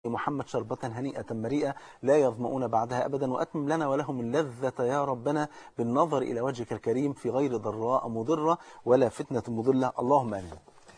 محمد شربة هنيئة مريئة لا يظمؤون بعدها أبدا وأتمم لنا ولهم اللذة يا ربنا بالنظر إلى وجهك الكريم في غير ضراء مضرة ولا فتنة مضلة اللهم آمين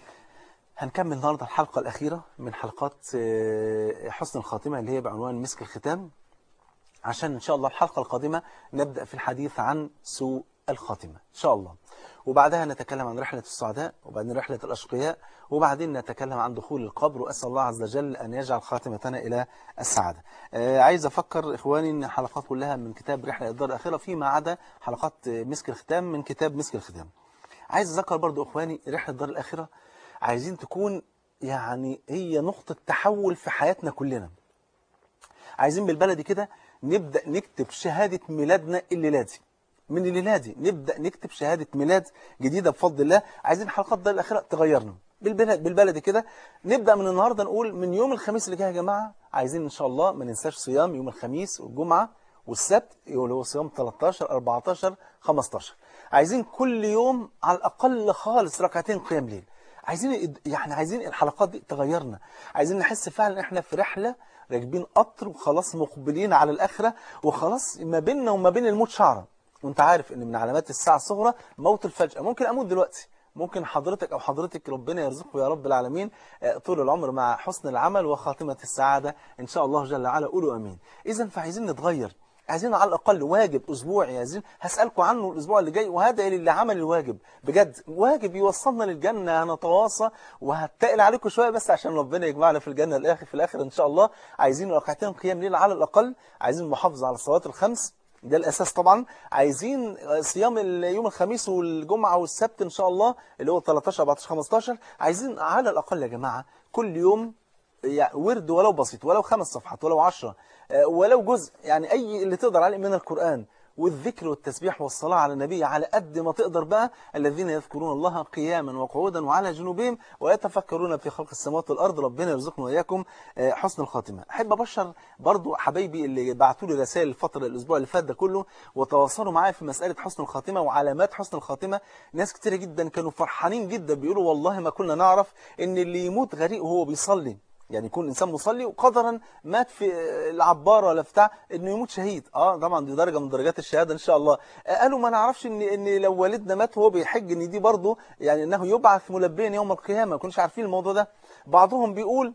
هنكمل النهاردة الحلقة الأخيرة من حلقات آه، حسن الخاتمة اللي هي بعنوان مسك الختام عشان إن شاء الله الحلقة القادمة نبدأ في الحديث عن سوء الخاتمة إن شاء الله وبعدها نتكلم عن رحلة السعداء وبعدين رحلة الأشقياء وبعدين نتكلم عن دخول القبر وأسأل الله عز وجل أن يجعل خاتمتنا إلى السعادة آه، عايز أفكر إخواني أن الحلقات كلها من كتاب رحلة الدار الأخيرة فيما عدا حلقات آه، مسك الختام من كتاب مسك الختام عايز أذكر برضو إخواني رحلة الدار الأخيرة عايزين تكون يعني هي نقطة تحول في حياتنا كلنا عايزين بالبلدي كده نبدأ نكتب شهادة ميلادنا الليلة دي من الليلة دي نبدأ نكتب شهادة ميلاد جديدة بفضل الله عايزين حلقات الدار الأخيرة تغيرنا بالبلد بالبلدي كده نبدأ من النهاردة نقول من يوم الخميس اللي جاي يا جماعة عايزين إن شاء الله ما ننساش صيام يوم الخميس والجمعة والسبت اللي هو صيام 13 14 15 عايزين كل يوم على الأقل خالص ركعتين قيام ليل عايزين يعني عايزين الحلقات دي تغيرنا عايزين نحس فعلا احنا في رحلة راكبين قطر وخلاص مقبلين على الآخرة وخلاص ما بيننا وما بين الموت شعرة وانت عارف ان من علامات الساعة الصغرى موت الفجأة ممكن اموت دلوقتي ممكن حضرتك او حضرتك ربنا يرزقه يا رب العالمين آه، طول العمر مع حسن العمل وخاتمة السعادة ان شاء الله جل وعلا قولوا امين اذا فعايزين نتغير عايزين على الأقل واجب أسبوعي عايزين هسألكم عنه الأسبوع اللي جاي وهذا اللي عمل الواجب بجد واجب يوصلنا للجنة هنتواصى وهتقل عليكم شوية بس عشان ربنا يجمعنا في الجنة الآخر في الآخر إن شاء الله عايزين ركعتين قيام ليل على الأقل عايزين المحافظة على الصلوات الخمس ده الأساس طبعا عايزين صيام يوم الخميس والجمعة والسبت إن شاء الله اللي هو 13 14 15 عايزين على الأقل يا جماعة كل يوم يعني ورد ولو بسيط ولو خمس صفحات ولو عشرة آه، ولو جزء يعني أي اللي تقدر عليه من القرآن والذكر والتسبيح والصلاة على النبي على قد ما تقدر بقى الذين يذكرون الله قياما وقعودا وعلى جنوبهم ويتفكرون في خلق السماوات والأرض ربنا يرزقنا وإياكم آه، حسن الخاتمة أحب أبشر برضو حبايبي اللي بعتوا لي رسائل الفترة الأسبوع اللي فات ده كله وتواصلوا معايا في مسألة حسن الخاتمة وعلامات حسن الخاتمة ناس كتير جدا كانوا فرحانين جدا بيقولوا والله ما كنا نعرف إن اللي يموت غريق وهو بيصلي يعني يكون إنسان مصلي وقدرا مات في العبارة ولا بتاع إنه يموت شهيد اه طبعا دي درجة من درجات الشهادة إن شاء الله آه، قالوا ما نعرفش إن إن لو والدنا مات وهو بيحج إن دي برضه يعني إنه يبعث ملبيا يوم القيامة ما كناش عارفين الموضوع ده بعضهم بيقول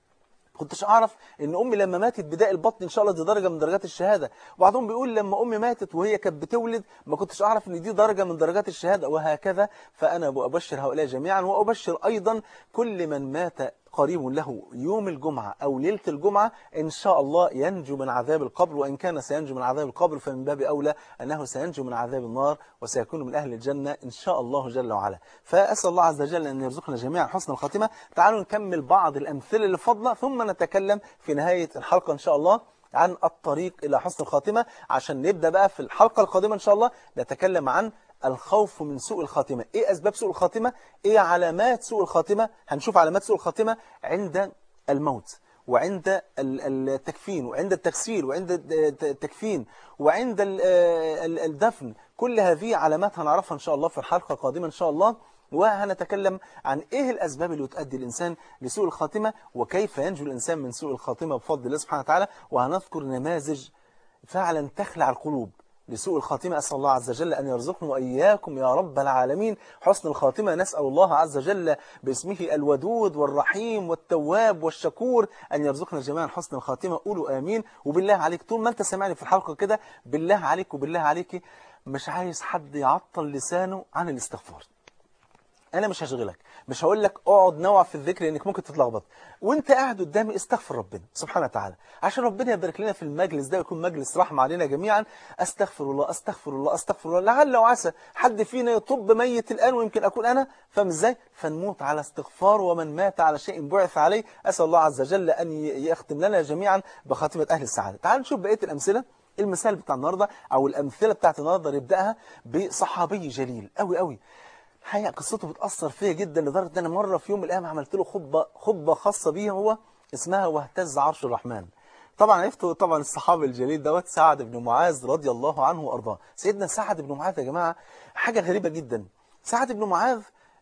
كنتش اعرف ان امي لما ماتت بداء البطن ان شاء الله دي درجه من درجات الشهاده وبعضهم بيقول لما امي ماتت وهي كانت بتولد ما كنتش اعرف ان دي درجه من درجات الشهاده وهكذا فانا ابشر هؤلاء جميعا وابشر ايضا كل من مات قريب له يوم الجمعة أو ليلة الجمعة إن شاء الله ينجو من عذاب القبر وإن كان سينجو من عذاب القبر فمن باب أولى أنه سينجو من عذاب النار وسيكون من أهل الجنة إن شاء الله جل وعلا فأسأل الله عز وجل أن يرزقنا جميعا حسن الخاتمة تعالوا نكمل بعض الأمثلة الفضلة ثم نتكلم في نهاية الحلقة إن شاء الله عن الطريق إلى حسن الخاتمة عشان نبدأ بقى في الحلقة القادمة إن شاء الله نتكلم عن الخوف من سوء الخاتمة إيه أسباب سوء الخاتمة إيه علامات سوء الخاتمة هنشوف علامات سوء الخاتمة عند الموت وعند ال- التكفين وعند التغسيل وعند الت- التكفين وعند ال- ال- الدفن كل هذه علامات هنعرفها إن شاء الله في الحلقة القادمة إن شاء الله وهنتكلم عن إيه الأسباب اللي تؤدي الإنسان لسوء الخاتمة وكيف ينجو الإنسان من سوء الخاتمة بفضل الله سبحانه وتعالى وهنذكر نماذج فعلا تخلع القلوب لسوء الخاتمة أسأل الله عز وجل أن يرزقنا وإياكم يا رب العالمين حسن الخاتمة نسأل الله عز وجل باسمه الودود والرحيم والتواب والشكور أن يرزقنا جميعا حسن الخاتمة قولوا آمين وبالله عليك طول ما أنت سامعني في الحلقة كده بالله عليك وبالله عليك مش عايز حد يعطل لسانه عن الاستغفار انا مش هشغلك مش هقول لك اقعد نوع في الذكر لانك ممكن تتلخبط وانت قاعد قدامي استغفر ربنا سبحانه وتعالى عشان ربنا يبارك لنا في المجلس ده ويكون مجلس رحمه علينا جميعا استغفر الله استغفر الله استغفر الله لعل وعسى حد فينا يطب ميت الان ويمكن اكون انا فاهم ازاي فنموت على استغفار ومن مات على شيء بعث عليه اسال الله عز وجل ان ي- يختم لنا جميعا بخاتمه اهل السعاده تعال نشوف بقيه الامثله المثال بتاع النهارده او الامثله بتاعت النهارده نبداها بصحابي جليل قوي قوي حقيقة قصته بتأثر فيا جدا لدرجة ان انا مرة في يوم من الأيام عملت له خطبة خطبة خاصة بيه هو اسمها واهتز عرش الرحمن طبعا عرفتوا طبعا الصحابي الجليل دوت سعد بن معاذ رضي الله عنه وأرضاه سيدنا سعد بن معاذ يا جماعة حاجة غريبة جدا سعد بن معاذ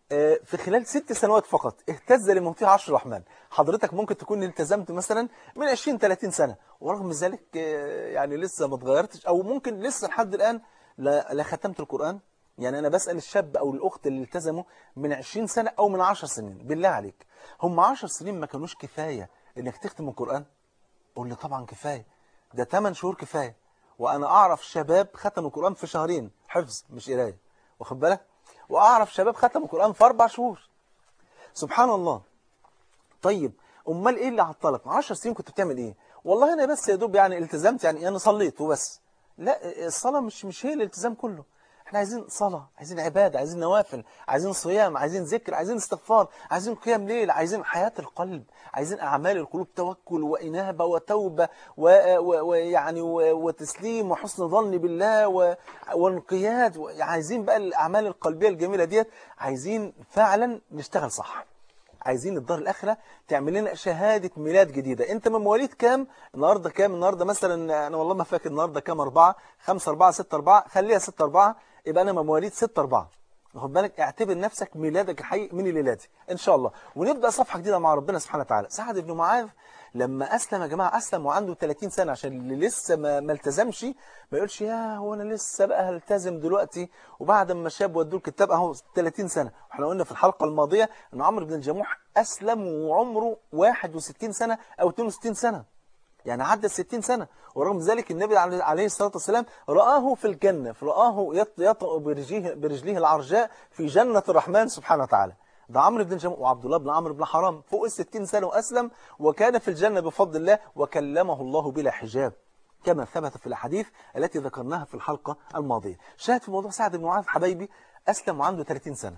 آه، في خلال ست سنوات فقط اهتز لموته عرش الرحمن حضرتك ممكن تكون التزمت مثلا من 20 30 سنة ورغم ذلك آه، يعني لسه ما اتغيرتش او ممكن لسه لحد الآن لا, لا ختمت القرآن يعني أنا بسأل الشاب أو الأخت اللي التزموا من 20 سنة أو من 10 سنين بالله عليك هم 10 سنين ما كانوش كفاية إنك تختم القرآن قول لي طبعا كفاية ده 8 شهور كفاية وأنا أعرف شباب ختموا القرآن في شهرين حفظ مش قراية واخد بالك وأعرف شباب ختموا القرآن في أربع شهور سبحان الله طيب أمال إيه اللي عطلك 10 سنين كنت بتعمل إيه والله أنا بس يا دوب يعني التزمت يعني أنا صليت وبس لا الصلاة مش مش هي الالتزام كله احنا عايزين صلاة عايزين عبادة عايزين نوافل عايزين صيام عايزين ذكر عايزين استغفار عايزين قيام ليل عايزين حياة القلب عايزين أعمال القلوب توكل وإنابة وتوبة ويعني وتسليم وحسن ظن بالله و- وانقياد و- عايزين بقى الأعمال القلبية الجميلة ديت عايزين فعلا نشتغل صح عايزين الدار الآخرة تعمل لنا شهادة ميلاد جديدة انت من مواليد كام النهاردة كام النهاردة مثلا انا والله ما فاكر النهاردة كام أربعة خمسة أربعة ستة أربعة خليها ستة أربعة يبقى أنا من مواليد ستة أربعة واخد بالك اعتبر نفسك ميلادك الحقيقي من الليلة دي ان شاء الله ونبدأ صفحة جديدة مع ربنا سبحانه وتعالى سعد بن معاذ لما أسلم يا جماعة أسلم وعنده 30 سنة عشان اللي لسه ما, ما التزمش ما يقولش يا هو أنا لسه بقى هلتزم دلوقتي وبعد ما شاب ودوه الكتاب أهو 30 سنة واحنا قلنا في الحلقة الماضية أن عمرو بن الجموح أسلم وعمره 61 سنة أو 62 سنة يعني عدى 60 سنة ورغم ذلك النبي عليه عليه الصلاة والسلام رآه في الجنة فرآه يط- يطأ برجليه, برجليه العرجاء في جنة الرحمن سبحانه وتعالى ده عمرو بن جموح وعبد الله بن عمرو بن حرام فوق ال 60 سنة وأسلم وكان في الجنة بفضل الله وكلمه الله بلا حجاب كما ثبت في الأحاديث التي ذكرناها في الحلقة الماضية شاهد في موضوع سعد بن معاذ حبايبي أسلم وعنده 30 سنة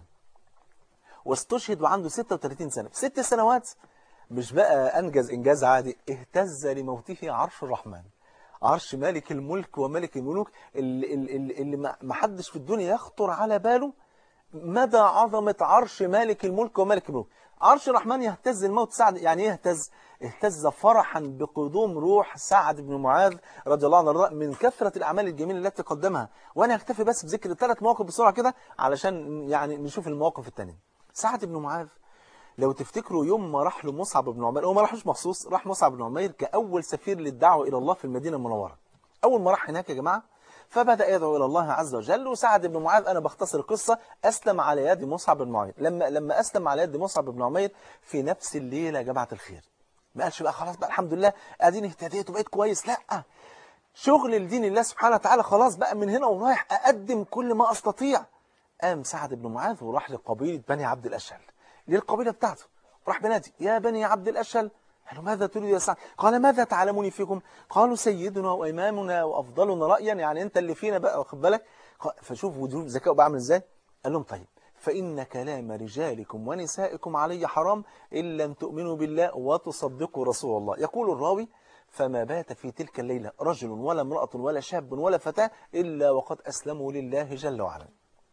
واستشهد وعنده 36 سنة في ست سنوات مش بقى أنجز إنجاز عادي اهتز لموته عرش الرحمن عرش مالك الملك وملك الملوك اللي, اللي, اللي ما ما حدش في الدنيا يخطر على باله مدى عظمة عرش مالك الملك وملك الملوك عرش الرحمن يهتز الموت سعد يعني ايه يهتز اهتز فرحا بقدوم روح سعد بن معاذ رضي الله عنه وارضاه من كثرة الأعمال الجميلة التي قدمها وأنا هكتفي بس بذكر ثلاث مواقف بسرعة كده علشان يعني نشوف المواقف التانية سعد بن معاذ لو تفتكروا يوم ما راح له مصعب بن عمير هو ما راحوش مخصوص راح مصعب بن عمير كأول سفير للدعوة إلى الله في المدينة المنورة أول ما راح هناك يا جماعة فبدأ يدعو إلى الله عز وجل وسعد بن معاذ أنا بختصر القصة أسلم على يد مصعب بن عمير لما لما أسلم على يد مصعب بن عمير في نفس الليلة يا جماعة الخير ما قالش بقى خلاص بقى الحمد لله اديني اهتديت وبقيت كويس لا شغل لدين الله سبحانه وتعالى خلاص بقى من هنا ورايح أقدم كل ما أستطيع قام سعد بن معاذ وراح لقبيلة بني عبد الأشهل للقبيلة بتاعته راح بنادي يا بني عبد الأشهل قالوا ماذا تريد يا سعد قال ماذا تعلموني فيكم قالوا سيدنا وإمامنا وأفضلنا رأيا يعني أنت اللي فينا بقى واخد بالك قال- فشوف وجود ذكاء بعمل إزاي قال لهم طيب فإن كلام رجالكم ونسائكم علي حرام إن لم تؤمنوا بالله وتصدقوا رسول الله يقول الراوي فما بات في تلك الليلة رجل ولا امرأة ولا شاب ولا فتاة إلا وقد أسلموا لله جل وعلا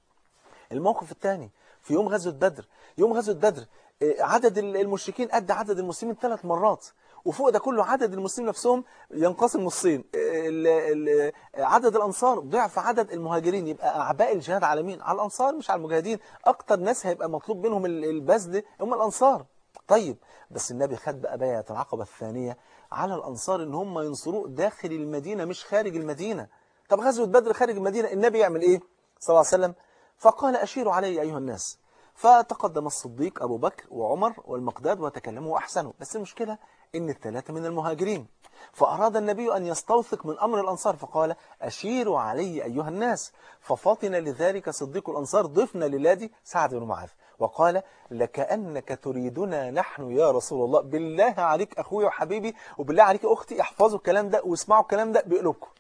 الموقف الثاني في يوم غزوة بدر يوم غزوة بدر آه، عدد المشركين قد عدد المسلمين ثلاث مرات وفوق ده كله عدد المسلمين نفسهم ينقسم نصين آه، ال- ال- آه، عدد الأنصار ضعف عدد المهاجرين يبقى أعباء الجهاد على مين؟ على الأنصار مش على المجاهدين أكتر ناس هيبقى مطلوب منهم ال- البذل هم الأنصار طيب بس النبي خد بقى بيعة العقبة الثانية على الأنصار إن هم ينصروه داخل المدينة مش خارج المدينة طب غزوة بدر خارج المدينة النبي يعمل إيه؟ صلى الله عليه وسلم فقال أشيروا علي أيها الناس فتقدم الصديق أبو بكر وعمر والمقداد وتكلموا وأحسنوا بس المشكلة إن الثلاثة من المهاجرين فأراد النبي أن يستوثق من أمر الأنصار فقال أشيروا علي أيها الناس ففطن لذلك صديق الأنصار ضفنا للادي سعد بن معاذ وقال لكأنك تريدنا نحن يا رسول الله بالله عليك أخوي وحبيبي وبالله عليك أختي احفظوا الكلام ده واسمعوا الكلام ده بقلوبكم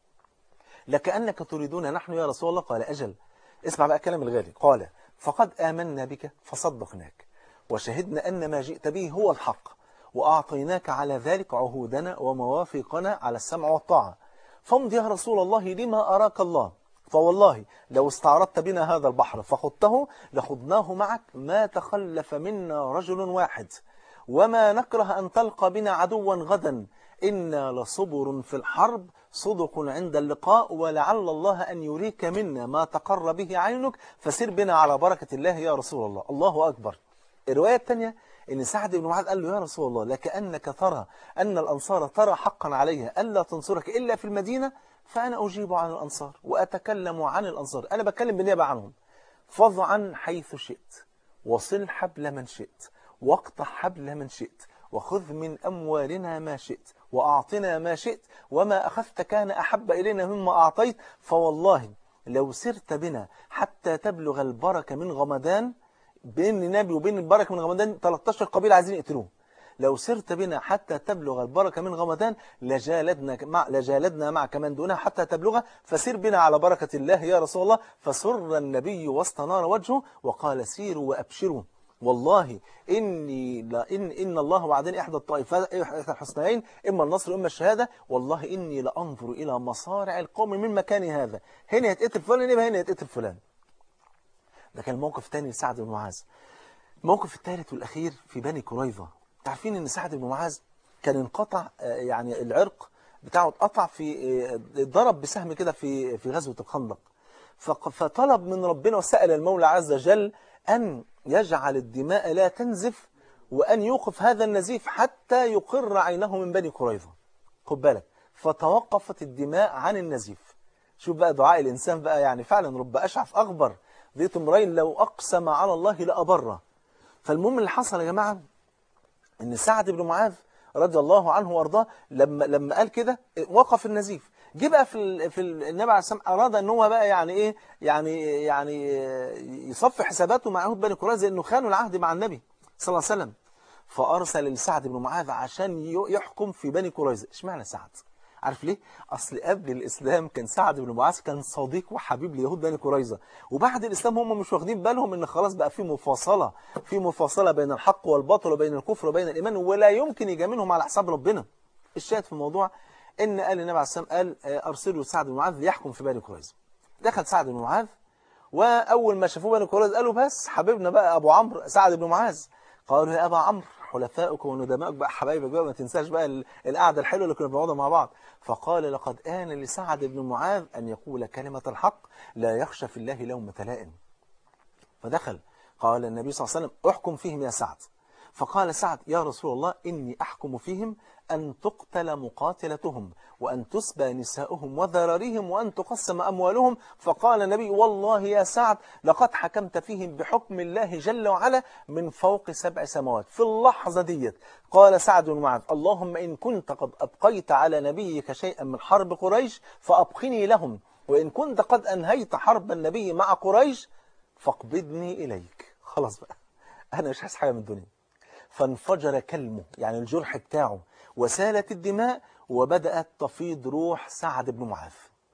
لكأنك تريدون نحن يا رسول الله قال أجل اسمع بقى كلام الغالي قال فقد آمنا بك فصدقناك وشهدنا أن ما جئت به هو الحق وأعطيناك على ذلك عهودنا ومواثيقنا على السمع والطاعة فامض يا رسول الله لما أراك الله فوالله لو استعرضت بنا هذا البحر فخضته لخضناه معك ما تخلف منا رجل واحد وما نكره أن تلقى بنا عدوا غدا إنا لصبر في الحرب صدق عند اللقاء ولعل الله أن يريك منا ما تقر به عينك فسر بنا على بركة الله يا رسول الله الله أكبر الرواية الثانية إن سعد بن معاذ قال له يا رسول الله لكأنك ترى أن الأنصار ترى حقا عليها ألا تنصرك إلا في المدينة فأنا أجيب عن الأنصار وأتكلم عن الأنصار أنا بتكلم بالنيابة عنهم فضعا حيث شئت وصل حبل من شئت واقطع حبل من شئت وخذ من أموالنا ما شئت وأعطنا ما شئت وما أخذت كان أحب إلينا مما أعطيت فوالله لو سرت بنا حتى تبلغ البركة من غمدان بين النبي وبين البركة من غمدان 13 قبيلة عايزين يقتلوه لو سرت بنا حتى تبلغ البركة من غمدان لجالدنا مع لجالدنا معك من دونها حتى تبلغها فسر بنا على بركة الله يا رسول الله فسر النبي واستنار وجهه وقال سيروا وأبشروا والله إني لا إن إن الله وعدني إحدى الطائفات إحدى الحسنيين إما النصر إما الشهادة والله إني لأنظر إلى مصارع القوم من مكان هذا هنا يتقتل فلان يبقى هنا يتقتل فلان ده كان موقف تاني لسعد بن معاذ الموقف الثالث والأخير في بني قريظة تعرفين ان سعد بن معاذ كان انقطع يعني العرق بتاعه اتقطع في ضرب بسهم كده في في غزوة الخندق فطلب من ربنا وسأل المولى عز وجل أن يجعل الدماء لا تنزف وأن يوقف هذا النزيف حتى يقر عينه من بني قريظة خد بالك فتوقفت الدماء عن النزيف شوف بقى دعاء الإنسان بقى يعني فعلا رب أشعف أغبر ذيت امرين لو أقسم على الله لأبره فالمهم اللي حصل يا جماعة ان سعد بن معاذ رضي الله عنه وارضاه لما لما قال كده وقف النزيف جه بقى في ال في ال النبي عليه الصلاه والسلام اراد ان هو بقى يعني ايه يعني يعني يصفي حساباته مع يهود بني قريظه انه خانوا العهد مع النبي صلى الله عليه وسلم فارسل لسعد بن معاذ عشان يحكم في بني قريظه اشمعنى سعد عارف ليه اصل قبل الاسلام كان سعد بن معاذ كان صديق وحبيب ليهود بني قريظه وبعد الاسلام هم مش واخدين بالهم ان خلاص بقى في مفاصله في مفاصله بين الحق والباطل وبين الكفر وبين الايمان ولا يمكن يجاملهم على حساب ربنا الشاهد في الموضوع ان قال النبي عليه الصلاه والسلام قال ارسلوا سعد بن معاذ ليحكم في بني قريظه دخل سعد بن معاذ واول ما شافوه بني قريظه قالوا بس حبيبنا بقى ابو عمرو سعد بن معاذ قالوا يا ابا عمرو حلفائك وندمائك بقى حبايبك بقى ما تنساش بقى القعده الحلوه اللي كنا بنقعدها مع بعض فقال لقد آن لسعد بن معاذ أن يقول كلمة الحق لا يخشى في الله لومة لائم فدخل قال النبي صلى الله عليه وسلم احكم فيهم يا سعد فقال سعد يا رسول الله إني أحكم فيهم أن تقتل مقاتلتهم وأن تسبى نساؤهم وذراريهم وأن تقسم أموالهم فقال النبي والله يا سعد لقد حكمت فيهم بحكم الله جل وعلا من فوق سبع سماوات في اللحظة ديت قال سعد بن معاذ اللهم إن كنت قد أبقيت على نبيك شيئا من حرب قريش فأبقني لهم وإن كنت قد أنهيت حرب النبي مع قريش فاقبضني إليك خلاص بقى أنا مش عايز حاجة من الدنيا فانفجر كلمه يعني الجرح بتاعه وسالت الدماء وبدأت تفيض روح سعد بن معاذ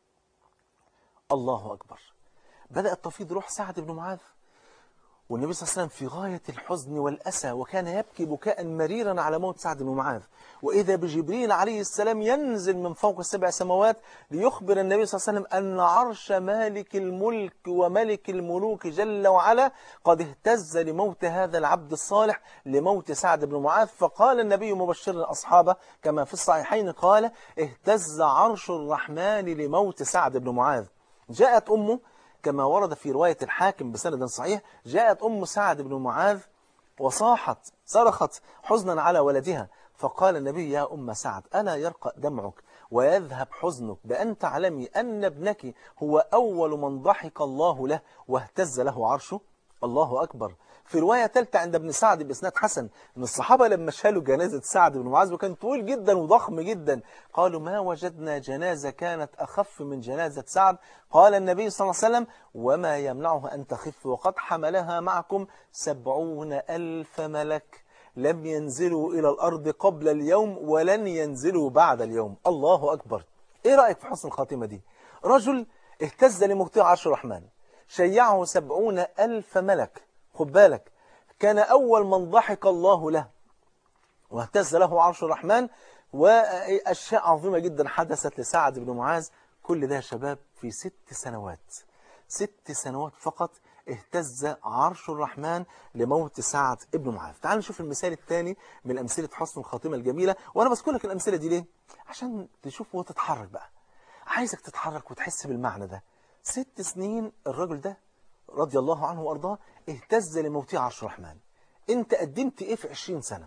الله أكبر بدأت تفيض روح سعد بن معاذ والنبي صلى الله عليه وسلم في غاية الحزن والأسى وكان يبكي بكاء مريرا على موت سعد بن معاذ وإذا بجبريل عليه السلام ينزل من فوق السبع سماوات ليخبر النبي صلى الله عليه وسلم أن عرش مالك الملك وملك الملوك جل وعلا قد اهتز لموت هذا العبد الصالح لموت سعد بن معاذ فقال النبي مبشرا أصحابه كما في الصحيحين قال اهتز عرش الرحمن لموت سعد بن معاذ جاءت أمه كما ورد في رواية الحاكم بسند صحيح جاءت أم سعد بن معاذ وصاحت صرخت حزنا على ولدها فقال النبي يا أم سعد ألا يرقى دمعك ويذهب حزنك بأن تعلمي أن ابنك هو أول من ضحك الله له واهتز له عرشه الله أكبر في رواية ثالثة عند ابن سعد بإسناد حسن أن الصحابة لما شالوا جنازة سعد بن معاذ وكان طويل جدا وضخم جدا قالوا ما وجدنا جنازة كانت أخف من جنازة سعد قال النبي صلى الله عليه وسلم وما يمنعها أن تخف وقد حملها معكم سبعون ألف ملك لم ينزلوا إلى الأرض قبل اليوم ولن ينزلوا بعد اليوم الله أكبر إيه رأيك في حسن الخاتمة دي رجل اهتز لمغطي عرش الرحمن شيعه سبعون ألف ملك خد بالك كان أول من ضحك الله له واهتز له عرش الرحمن وأشياء عظيمة جدا حدثت لسعد بن معاذ كل ده يا شباب في ست سنوات ست سنوات فقط اهتز عرش الرحمن لموت سعد ابن معاذ تعال نشوف المثال الثاني من أمثلة حسن الخاتمة الجميلة وأنا بذكر لك الأمثلة دي ليه عشان تشوف وتتحرك بقى عايزك تتحرك وتحس بالمعنى ده ست سنين الرجل ده رضي الله عنه وأرضاه اهتز لموت عرش الرحمن انت قدمت ايه في 20 سنة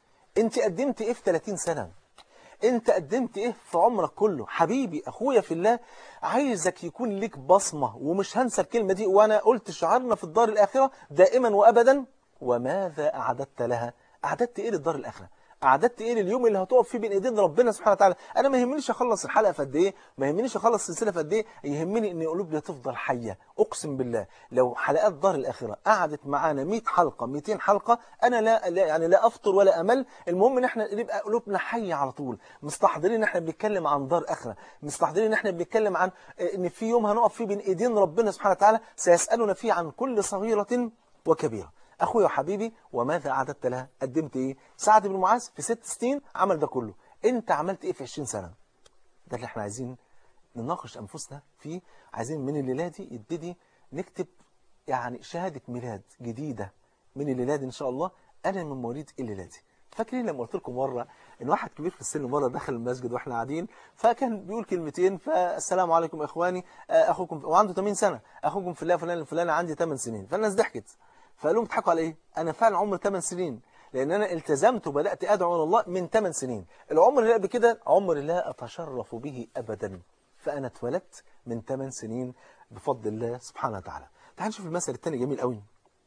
انت قدمت ايه في 30 سنة انت قدمت ايه في عمرك كله حبيبي اخويا في الله عايزك يكون لك بصمة ومش هنسى الكلمة دي وانا قلت شعارنا في الدار الاخرة دائما وابدا وماذا اعددت لها اعددت ايه للدار الاخرة اعددت ايه لليوم اللي هتقف فيه بين ايدين ربنا سبحانه وتعالى انا ما يهمنيش اخلص الحلقه في قد ايه ما يهمنيش اخلص السلسله في قد ايه يهمني ان قلوبنا تفضل حيه اقسم بالله لو حلقات دار الاخره قعدت معانا 100 حلقه 200 حلقه انا لا, لا يعني لا افطر ولا امل المهم ان احنا نبقى قلوبنا حيه على طول مستحضرين ان احنا بنتكلم عن دار اخره مستحضرين ان احنا بنتكلم عن ان في يوم هنقف فيه بين ايدين ربنا سبحانه وتعالى سيسالنا فيه عن كل صغيره وكبيره أخويا وحبيبي وماذا أعددت لها قدمت إيه سعد بن معاذ في ست سنين عمل ده كله أنت عملت إيه في 20 سنة ده اللي احنا عايزين نناقش أنفسنا فيه عايزين من الليلة دي يبتدي نكتب يعني شهادة ميلاد جديدة من الليلة دي إن شاء الله أنا من مواليد الليلة دي فاكرين لما قلت لكم مرة ان واحد كبير في السن مرة دخل المسجد واحنا قاعدين فكان بيقول كلمتين فالسلام عليكم اخواني اخوكم وعنده 80 سنة اخوكم في الله فلان الفلاني عندي 8 سنين فالناس ضحكت فقال لهم بتضحكوا على ايه انا فعلا عمري 8 سنين لان انا التزمت وبدات ادعو الى الله من 8 سنين العمر اللي قبل كده عمر لا اتشرف به ابدا فانا اتولدت من 8 سنين بفضل الله سبحانه وتعالى تعال نشوف المثل الثاني جميل قوي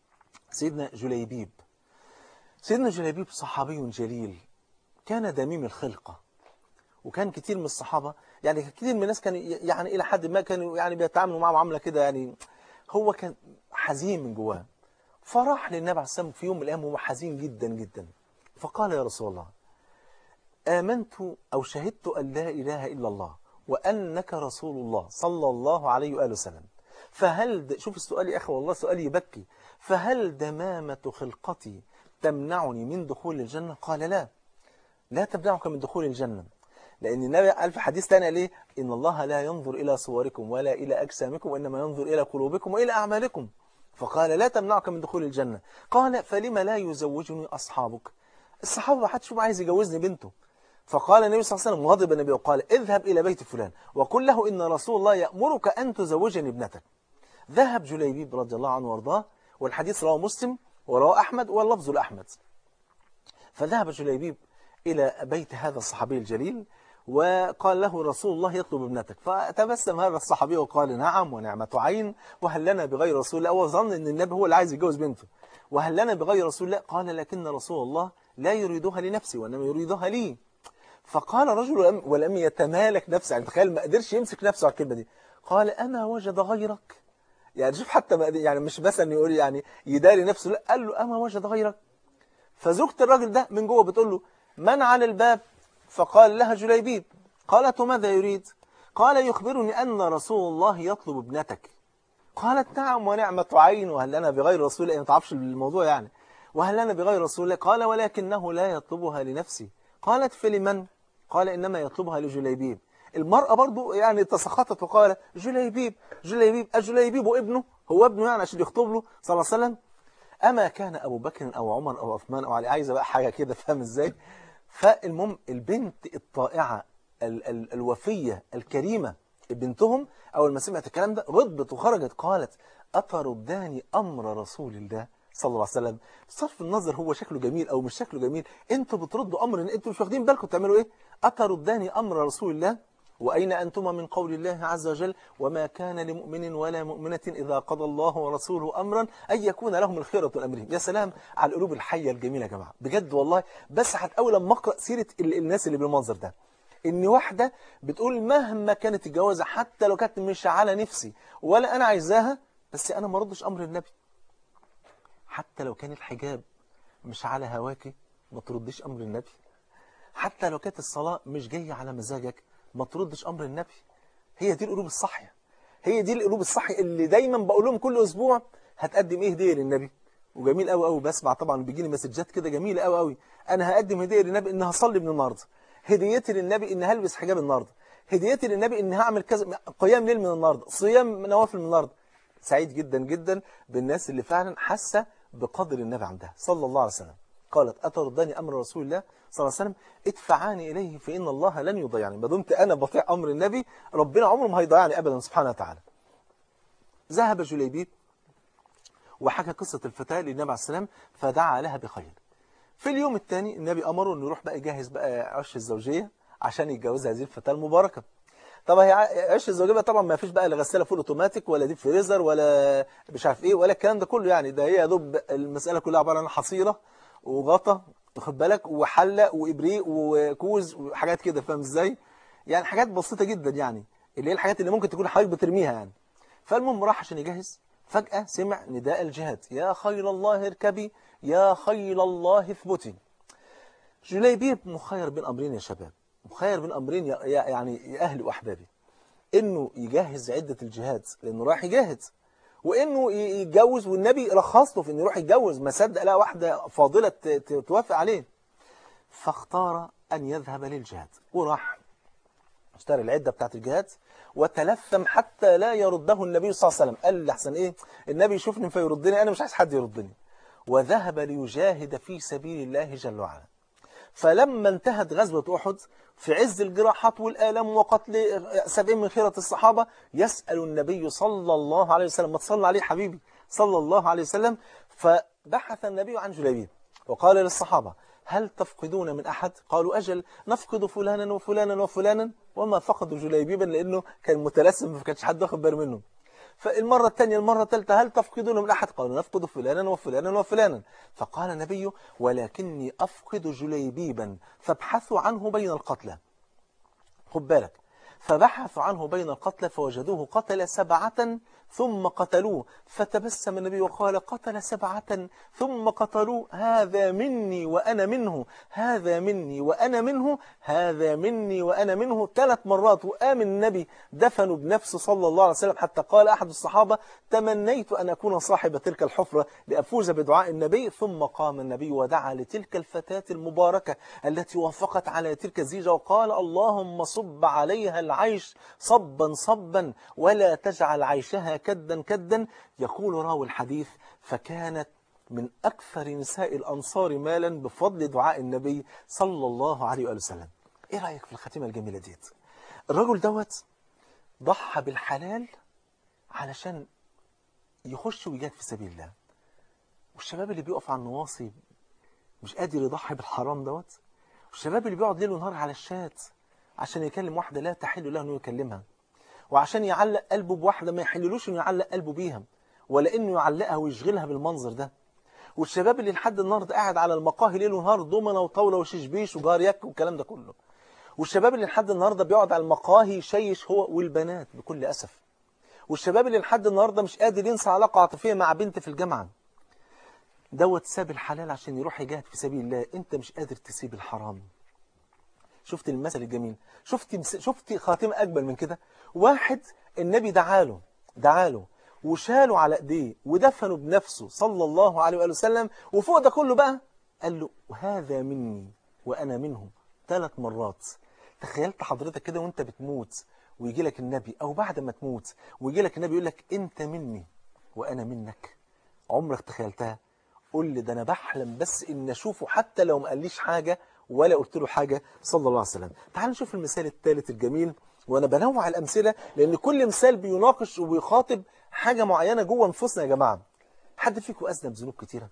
سيدنا جليبيب سيدنا جليبيب صحابي جليل كان دميم الخلقة وكان كتير من الصحابة يعني كتير من الناس كانوا يعني إلى حد ما كانوا يعني بيتعاملوا معه معاملة كده يعني هو كان حزين من جواه فراح للنبي عليه السلام في يوم من الأيام وهو حزين جدا جدا فقال يا رسول الله آمنت أو شهدت أن لا إله إلا الله وأنك رسول الله صلى الله عليه وآله وسلم فهل د... شوف السؤال يا أخي والله سؤال يبكي فهل دمامة خلقتي تمنعني من دخول الجنة قال لا لا تمنعك من دخول الجنة لأن النبي قال في حديث ثاني ليه إن الله لا ينظر إلى صوركم ولا إلى أجسامكم وإنما ينظر إلى قلوبكم وإلى أعمالكم فقال لا تمنعك من دخول الجنة قال فلما لا يزوجني أصحابك الصحابة ما حدش فيهم عايز يجوزني بنته فقال النبي صلى الله عليه وسلم غضب النبي وقال اذهب إلى بيت فلان وقل له إن رسول الله يأمرك أن تزوجني ابنتك ذهب جليبيب رضي الله عنه وارضاه والحديث رواه مسلم ورواه أحمد واللفظ لأحمد فذهب جليبيب إلى بيت هذا الصحابي الجليل وقال له رسول الله يطلب ابنتك فتبسم هذا الصحابي وقال نعم ونعمة عين وهل لنا بغير رسول الله وظن أن النبي هو اللي عايز يتجوز بنته وهل لنا بغير رسول الله قال لكن رسول الله لا يريدها لنفسي وإنما يريدها لي فقال رجل ولم يتمالك نفسه يعني تخيل ما قدرش يمسك نفسه على الكلمة دي قال أما وجد غيرك يعني شوف حتى ما يعني مش مثلا يقول يعني يداري نفسه لا قال له أما وجد غيرك فزوجة الراجل ده من جوه بتقول له من على الباب فقال لها جليبيب قالت ماذا يريد قال يخبرني أن رسول الله يطلب ابنتك قالت نعم ونعمة عين وهل لنا بغير رسول الله ما تعرفش الموضوع يعني وهل لنا بغير رسول الله قال ولكنه لا يطلبها لنفسي قالت فلمن قال إنما يطلبها لجليبيب المرأة برضو يعني تسخطت وقالت جليبيب جليبيب أجليبيب وابنه هو ابنه يعني عشان يخطب له صلى الله عليه وسلم أما كان أبو بكر أو عمر أو عثمان أو علي عايزة بقى حاجة كده فاهم إزاي فالمهم البنت الطائعة ال ال الوفية الكريمة بنتهم أول ما سمعت الكلام ده غضبت وخرجت قالت أترداني أمر رسول الله صلى الله عليه وسلم صرف النظر هو شكله جميل أو مش شكله جميل انتوا بتردوا أمر إن انتوا مش واخدين بالكم تعملوا إيه أترداني أمر رسول الله وأين أنتما من قول الله عز وجل وما كان لمؤمن ولا مؤمنة إذا قضى الله ورسوله أمرا أن يكون لهم الخيرة من أمرهم يا سلام على القلوب الحية الجميلة يا جماعة بجد والله بس أول لما أقرأ سيرة الناس اللي بالمنظر ده إن واحدة بتقول مهما كانت الجوازة حتى لو كانت مش على نفسي ولا أنا عايزاها بس أنا ما ردش أمر النبي حتى لو كان الحجاب مش على هواكي ما تردش أمر النبي حتى لو كانت الصلاة مش جاية على مزاجك ما تردش أمر النبي هي دي القلوب الصحية هي دي القلوب الصحية اللي دايما بقول لهم كل أسبوع هتقدم إيه هدية للنبي وجميل قوي قوي بسمع طبعا بيجي لي مسجات كده جميلة قوي قوي أنا هقدم هدية للنبي إن هصلي من النهاردة هديتي للنبي إن هلبس حجاب النهاردة هديتي للنبي إن هعمل كذا قيام ليل من النهاردة صيام نوافل من النهاردة سعيد جدا جدا بالناس اللي فعلا حاسه بقدر النبي عندها صلى الله عليه وسلم قالت أتردني أمر رسول الله صلى الله عليه وسلم ادفعاني إليه فإن الله لن يضيعني ما دمت أنا بطيع أمر النبي ربنا عمره ما هيضيعني أبدا سبحانه وتعالى ذهب جليبيب وحكى قصة الفتاة للنبي عليه السلام فدعا لها بخير في اليوم الثاني النبي أمره أنه يروح بقى يجهز بقى عش الزوجية عشان يتجوز هذه الفتاة المباركة طبعا هي عش الزوجية بقى طبعا ما فيش بقى لا غسالة فول اوتوماتيك ولا ديب فريزر ولا مش عارف ايه ولا الكلام ده كله يعني ده هي يا دوب المسألة كلها عبارة عن حصيرة وغطا واخد بالك وحلة وإبريق وكوز وحاجات كده فاهم ازاي يعني حاجات بسيطة جدا يعني اللي هي الحاجات اللي ممكن تكون حضرتك بترميها يعني فالمهم راح عشان يجهز فجأة سمع نداء الجهاد يا خيل الله اركبي يا خيل الله اثبتي جليبيب مخير بين أمرين يا شباب مخير بين أمرين يا يعني يا أهلي وأحبابي إنه يجهز عدة الجهاد لأنه راح يجاهد وإنه يتجوز والنبي رخص له في إنه يروح يتجوز ما صدق لقى واحدة فاضلة توافق عليه فاختار أن يذهب للجهاد وراح اشترى العدة بتاعت الجهاد وتلثم حتى لا يرده النبي صلى الله عليه وسلم قال لي أحسن إيه النبي يشوفني فيردني أنا مش عايز حد يردني وذهب ليجاهد في سبيل الله جل وعلا فلما انتهت غزوة أحد في عز الجراحات والآلام وقتل سبعين من خيرة الصحابة يسأل النبي صلى الله عليه وسلم ما تصلى عليه حبيبي صلى الله عليه وسلم فبحث النبي عن جليبيب وقال للصحابة هل تفقدون من أحد قالوا أجل نفقد فلانا وفلانا وفلانا وما فقدوا جليبيبا لأنه كان متلسم ما كانش حد واخد باله منه فالمرة الثانية المرة الثالثة هل تفقدون من أحد قالوا نفقد فلانا وفلانا وفلانا فقال النبي ولكني أفقد جليبيبا فابحثوا عنه بين القتلى خد بالك فبحثوا عنه بين القتلى فوجدوه قتل سبعة ثم قتلوه فتبسم النبي وقال قتل سبعة ثم قتلوه هذا مني وأنا منه هذا مني وأنا منه هذا مني وأنا منه ثلاث مرات وقام النبي دفنوا بنفسه صلى الله عليه وسلم حتى قال أحد الصحابة تمنيت أن أكون صاحب تلك الحفرة لأفوز بدعاء النبي ثم قام النبي ودعا لتلك الفتاة المباركة التي وافقت على تلك الزيجة وقال اللهم صب عليها العيش صبا صبا ولا تجعل عيشها كدا كدا يقول راوي الحديث فكانت من أكثر نساء الأنصار مالا بفضل دعاء النبي صلى الله عليه وآله وسلم إيه رأيك في الخاتمة الجميلة ديت الرجل دوت ضحى بالحلال علشان يخش ويجاهد في سبيل الله والشباب اللي بيقف على النواصي مش قادر يضحي بالحرام دوت والشباب اللي بيقعد ليل ونهار على الشات عشان يكلم واحدة لا تحل له انه يكلمها وعشان يعلق قلبه بواحدة ما يحللوش انه يعلق قلبه بيها ولا انه يعلقها ويشغلها بالمنظر ده والشباب اللي لحد النهارده قاعد على المقاهي ليل ونهار دومنه وطاوله وشيشبيش وجار يك والكلام ده كله والشباب اللي لحد النهارده بيقعد على المقاهي يشيش هو والبنات بكل اسف والشباب اللي لحد النهارده مش قادر ينسى علاقه عاطفيه مع بنت في الجامعه دوت ساب الحلال عشان يروح يجاهد في سبيل الله انت مش قادر تسيب الحرام شفت المثل الجميل شفت شفت خاتمه اجمل من كده واحد النبي دعاله دعاله وشاله على ايديه ودفنه بنفسه صلى الله عليه وآله وسلم وفوق ده كله بقى قال له وهذا مني وأنا منه ثلاث مرات تخيلت حضرتك كده وانت بتموت ويجي لك النبي أو بعد ما تموت ويجي لك النبي يقول لك انت مني وأنا منك عمرك تخيلتها قول لي ده أنا بحلم بس إن أشوفه حتى لو ما قاليش حاجة ولا قلت له حاجة صلى الله عليه وسلم تعال نشوف المثال الثالث الجميل وأنا بنوع الأمثلة لأن كل مثال بيناقش وبيخاطب حاجة معينة جوه نفوسنا يا جماعة حد فيكم أذنب ذنوب كتيرة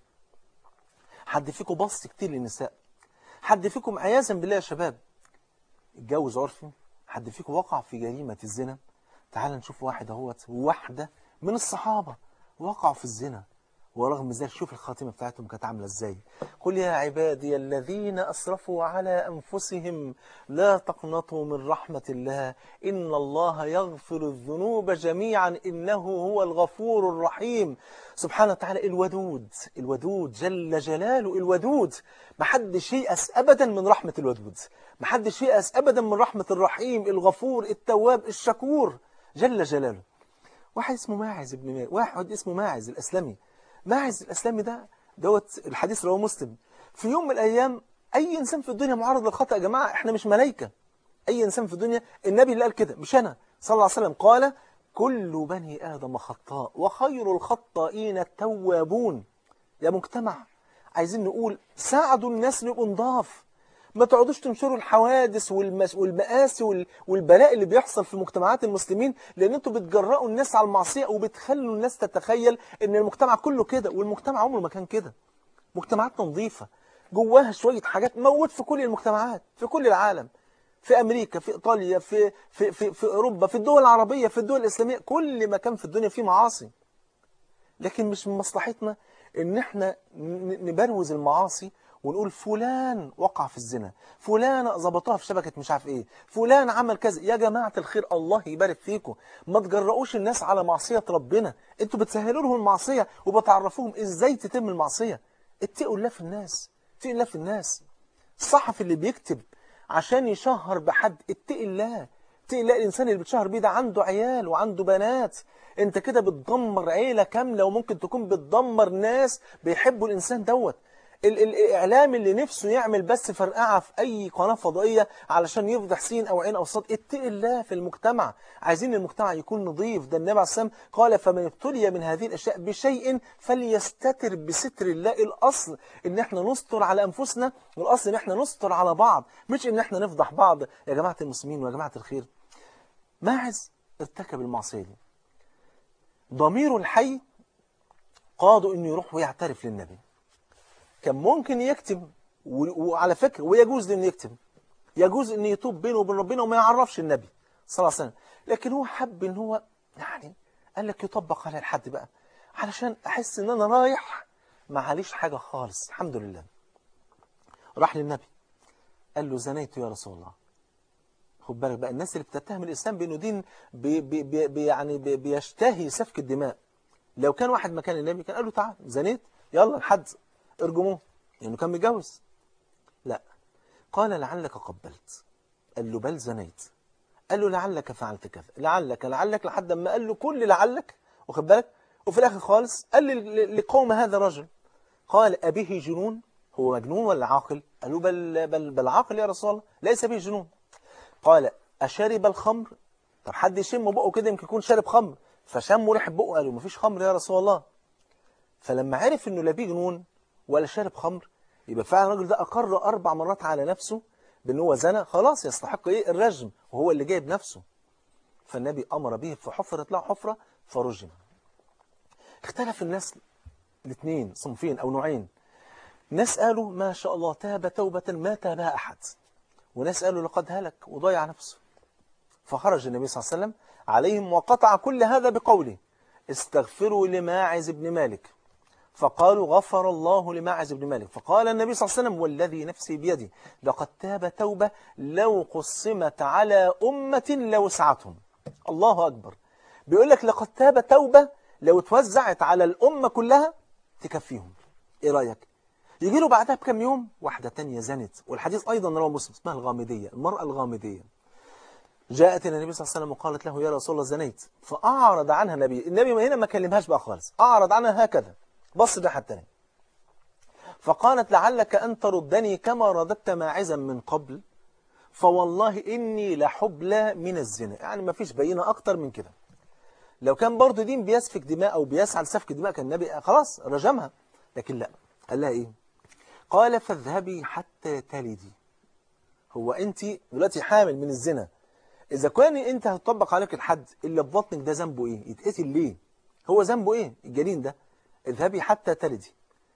حد فيكم بص كتير للنساء حد فيكم عياذا بالله يا شباب اتجوز عرفي حد فيكم وقع في جريمة الزنا تعال نشوف واحد اهوت واحدة من الصحابة وقعوا في الزنا ورغم ذلك شوف الخاتمة بتاعتهم كانت عاملة ازاي قل يا عبادي الذين أسرفوا على أنفسهم لا تقنطوا من رحمة الله إن الله يغفر الذنوب جميعا إنه هو الغفور الرحيم سبحانه وتعالى الودود الودود جل جلاله الودود محدش ييأس أبدا من رحمة الودود محدش ييأس أبدا من رحمة الرحيم الغفور التواب الشكور جل جلاله واحد اسمه ماعز ابن مالك واحد اسمه ماعز الأسلمي ماعز الأسلامي ده دوت الحديث رواه مسلم في يوم من الأيام أي إنسان في الدنيا معرض للخطأ يا جماعة إحنا مش ملايكة أي إنسان في الدنيا النبي اللي قال كده مش أنا صلى الله عليه وسلم قال كل بني آدم خطاء وخير الخطائين التوابون يا مجتمع عايزين نقول ساعدوا الناس نبقوا نضاف ما تقعدوش تنشروا الحوادث والمس... والمآسي وال... والبلاء اللي بيحصل في مجتمعات المسلمين لأن انتوا بتجرأوا الناس على المعصية وبتخلوا الناس تتخيل ان المجتمع كله كده والمجتمع عمره ما كان كده مجتمعاتنا نظيفة جواها شوية حاجات موت في كل المجتمعات في كل العالم في أمريكا في إيطاليا في, في, في, في أوروبا في الدول العربية في الدول الإسلامية كل مكان في الدنيا فيه معاصي لكن مش من مصلحتنا ان احنا نبروز المعاصي ونقول فلان وقع في الزنا فلان ظبطوها في شبكة مش عارف ايه فلان عمل كذا يا جماعة الخير الله يبارك فيكم ما تجرؤوش الناس على معصية ربنا انتوا بتسهلوا لهم المعصية وبتعرفوهم ازاي تتم المعصية اتقوا الله في الناس اتقوا الله في الناس الصحفي اللي بيكتب عشان يشهر بحد اتقي الله اتقي الله الانسان اللي بتشهر بيه ده عنده عيال وعنده بنات انت كده بتدمر عيلة كاملة وممكن تكون بتدمر ناس بيحبوا الانسان دوت ال الإعلام اللي نفسه يعمل بس فرقعة في أي قناة فضائية علشان يفضح سين أو عين أو صاد اتقي الله في المجتمع عايزين المجتمع يكون نظيف ده النبي عليه السلام قال فمن ابتلي من هذه الأشياء بشيء فليستتر بستر الله الأصل إن احنا نستر على أنفسنا والأصل إن احنا نستر على بعض مش إن احنا نفضح بعض يا جماعة المسلمين ويا جماعة الخير ماعز ارتكب المعصية دي ضميره الحي قاضوا إنه يروح ويعترف للنبي كان ممكن يكتم وعلى فكرة ويجوز انه يكتم يجوز انه يتوب بينه وبين ربنا وما يعرفش النبي صلى الله عليه وسلم لكن هو حب ان هو يعني قال لك يطبق على الحد بقى علشان احس ان انا رايح ما عليش حاجة خالص الحمد لله راح للنبي قال له زنيت يا رسول الله خد بالك بقى الناس اللي بتتهم الاسلام بانه دين بي بي بي يعني بي بيشتهي سفك الدماء لو كان واحد مكان النبي كان قال له تعال زنيت يلا الحد ارجموه لأنه كان متجوز لا قال لعلك قبلت قال له بل زنيت قال له لعلك فعلت كذا لعلك لعلك لحد ما قال له كل لعلك واخد بالك وفي الآخر خالص قال لقوم هذا الرجل قال أبيه جنون هو مجنون ولا عاقل قال له بل, بل, بل عاقل يا رسول الله ليس به جنون قال أشرب الخمر طب حد يشم بقه كده يمكن يكون شارب خمر فشم ريحه بقه قال له مفيش خمر يا رسول الله فلما عرف انه لا بيه جنون ولا شارب خمر يبقى فعلا الراجل ده أقر أربع مرات على نفسه بأن هو زنى خلاص يستحق إيه الرجم وهو اللي جايب نفسه فالنبي أمر به فحفرت له حفرة فرجم اختلف الناس الاثنين صنفين أو نوعين ناس قالوا ما شاء الله تاب توبة ما تابها أحد وناس قالوا لقد هلك وضيع نفسه فخرج النبي صلى الله عليه وسلم عليهم وقطع كل هذا بقوله استغفروا لماعز بن مالك فقالوا غفر الله لماعز بن مالك فقال النبي صلى الله عليه وسلم والذي نفسي بيده لقد تاب توبة لو قسمت على أمة لوسعتهم الله أكبر بيقول لك لقد تاب توبة لو توزعت على الأمة كلها تكفيهم إيه رأيك يجي له بعدها بكم يوم واحدة تانية زنت والحديث أيضا رواه مسلم اسمها الغامدية المرأة الغامدية جاءت إلى النبي صلى الله عليه وسلم وقالت له يا رسول الله زنيت فأعرض عنها النبي النبي هنا ما كلمهاش بقى خالص أعرض عنها هكذا بص ده حتى فقالت لعلك أن تردني كما رددت ماعزا من قبل فوالله إني لحبلى من الزنا يعني ما فيش بينة أكتر من كده لو كان برضو دين بيسفك دماء أو بيسعى لسفك دماء كان النبي خلاص رجمها لكن لا قال لها إيه قال فاذهبي حتى تلدي هو أنت دلوقتي حامل من الزنا إذا كان أنت هتطبق عليك الحد اللي في بطنك ده ذنبه إيه يتقتل ليه هو ذنبه إيه الجنين ده اذهبي حتى تلدي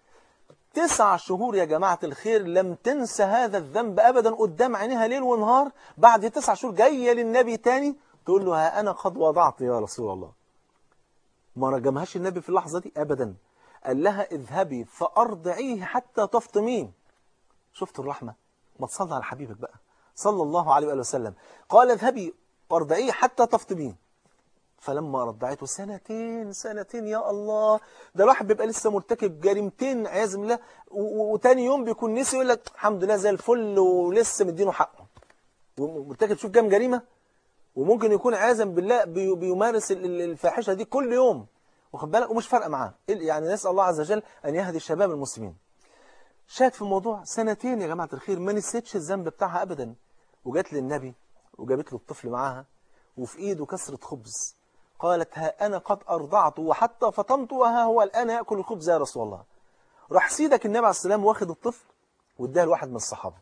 تسع شهور يا جماعة الخير لم تنسى هذا الذنب أبدا قدام عينها ليل ونهار بعد تسع شهور جاية للنبي تاني تقول له ها أنا قد وضعت يا رسول الله ما رجمهاش النبي في اللحظة دي أبدا قال لها اذهبي فأرضعيه حتى تفطميه شفت الرحمة ما تصلى على حبيبك بقى صلى الله عليه وآله وسلم قال اذهبي فارضعيه حتى تفطميه فلما رضعته سنتين سنتين يا الله ده الواحد بيبقى لسه مرتكب جريمتين عياذ بالله وتاني يوم بيكون نسي يقول لك الحمد لله زي الفل ولسه مدينه حقه ومرتكب شوف كام جريمه وممكن يكون عياذا بالله بي بيمارس الفاحشه دي كل يوم واخد بالك ومش فارقه معاه يعني نسال الله عز وجل ان يهدي الشباب المسلمين شاهد في الموضوع سنتين يا جماعه الخير ما نسيتش الذنب بتاعها ابدا وجات للنبي وجابت له الطفل معاها وفي ايده كسره خبز قالت ها أنا قد أرضعت وحتى فطمت وها هو الآن يأكل الخبز يا رسول الله راح سيدك النبي عليه السلام واخد الطفل واداه لواحد من الصحابة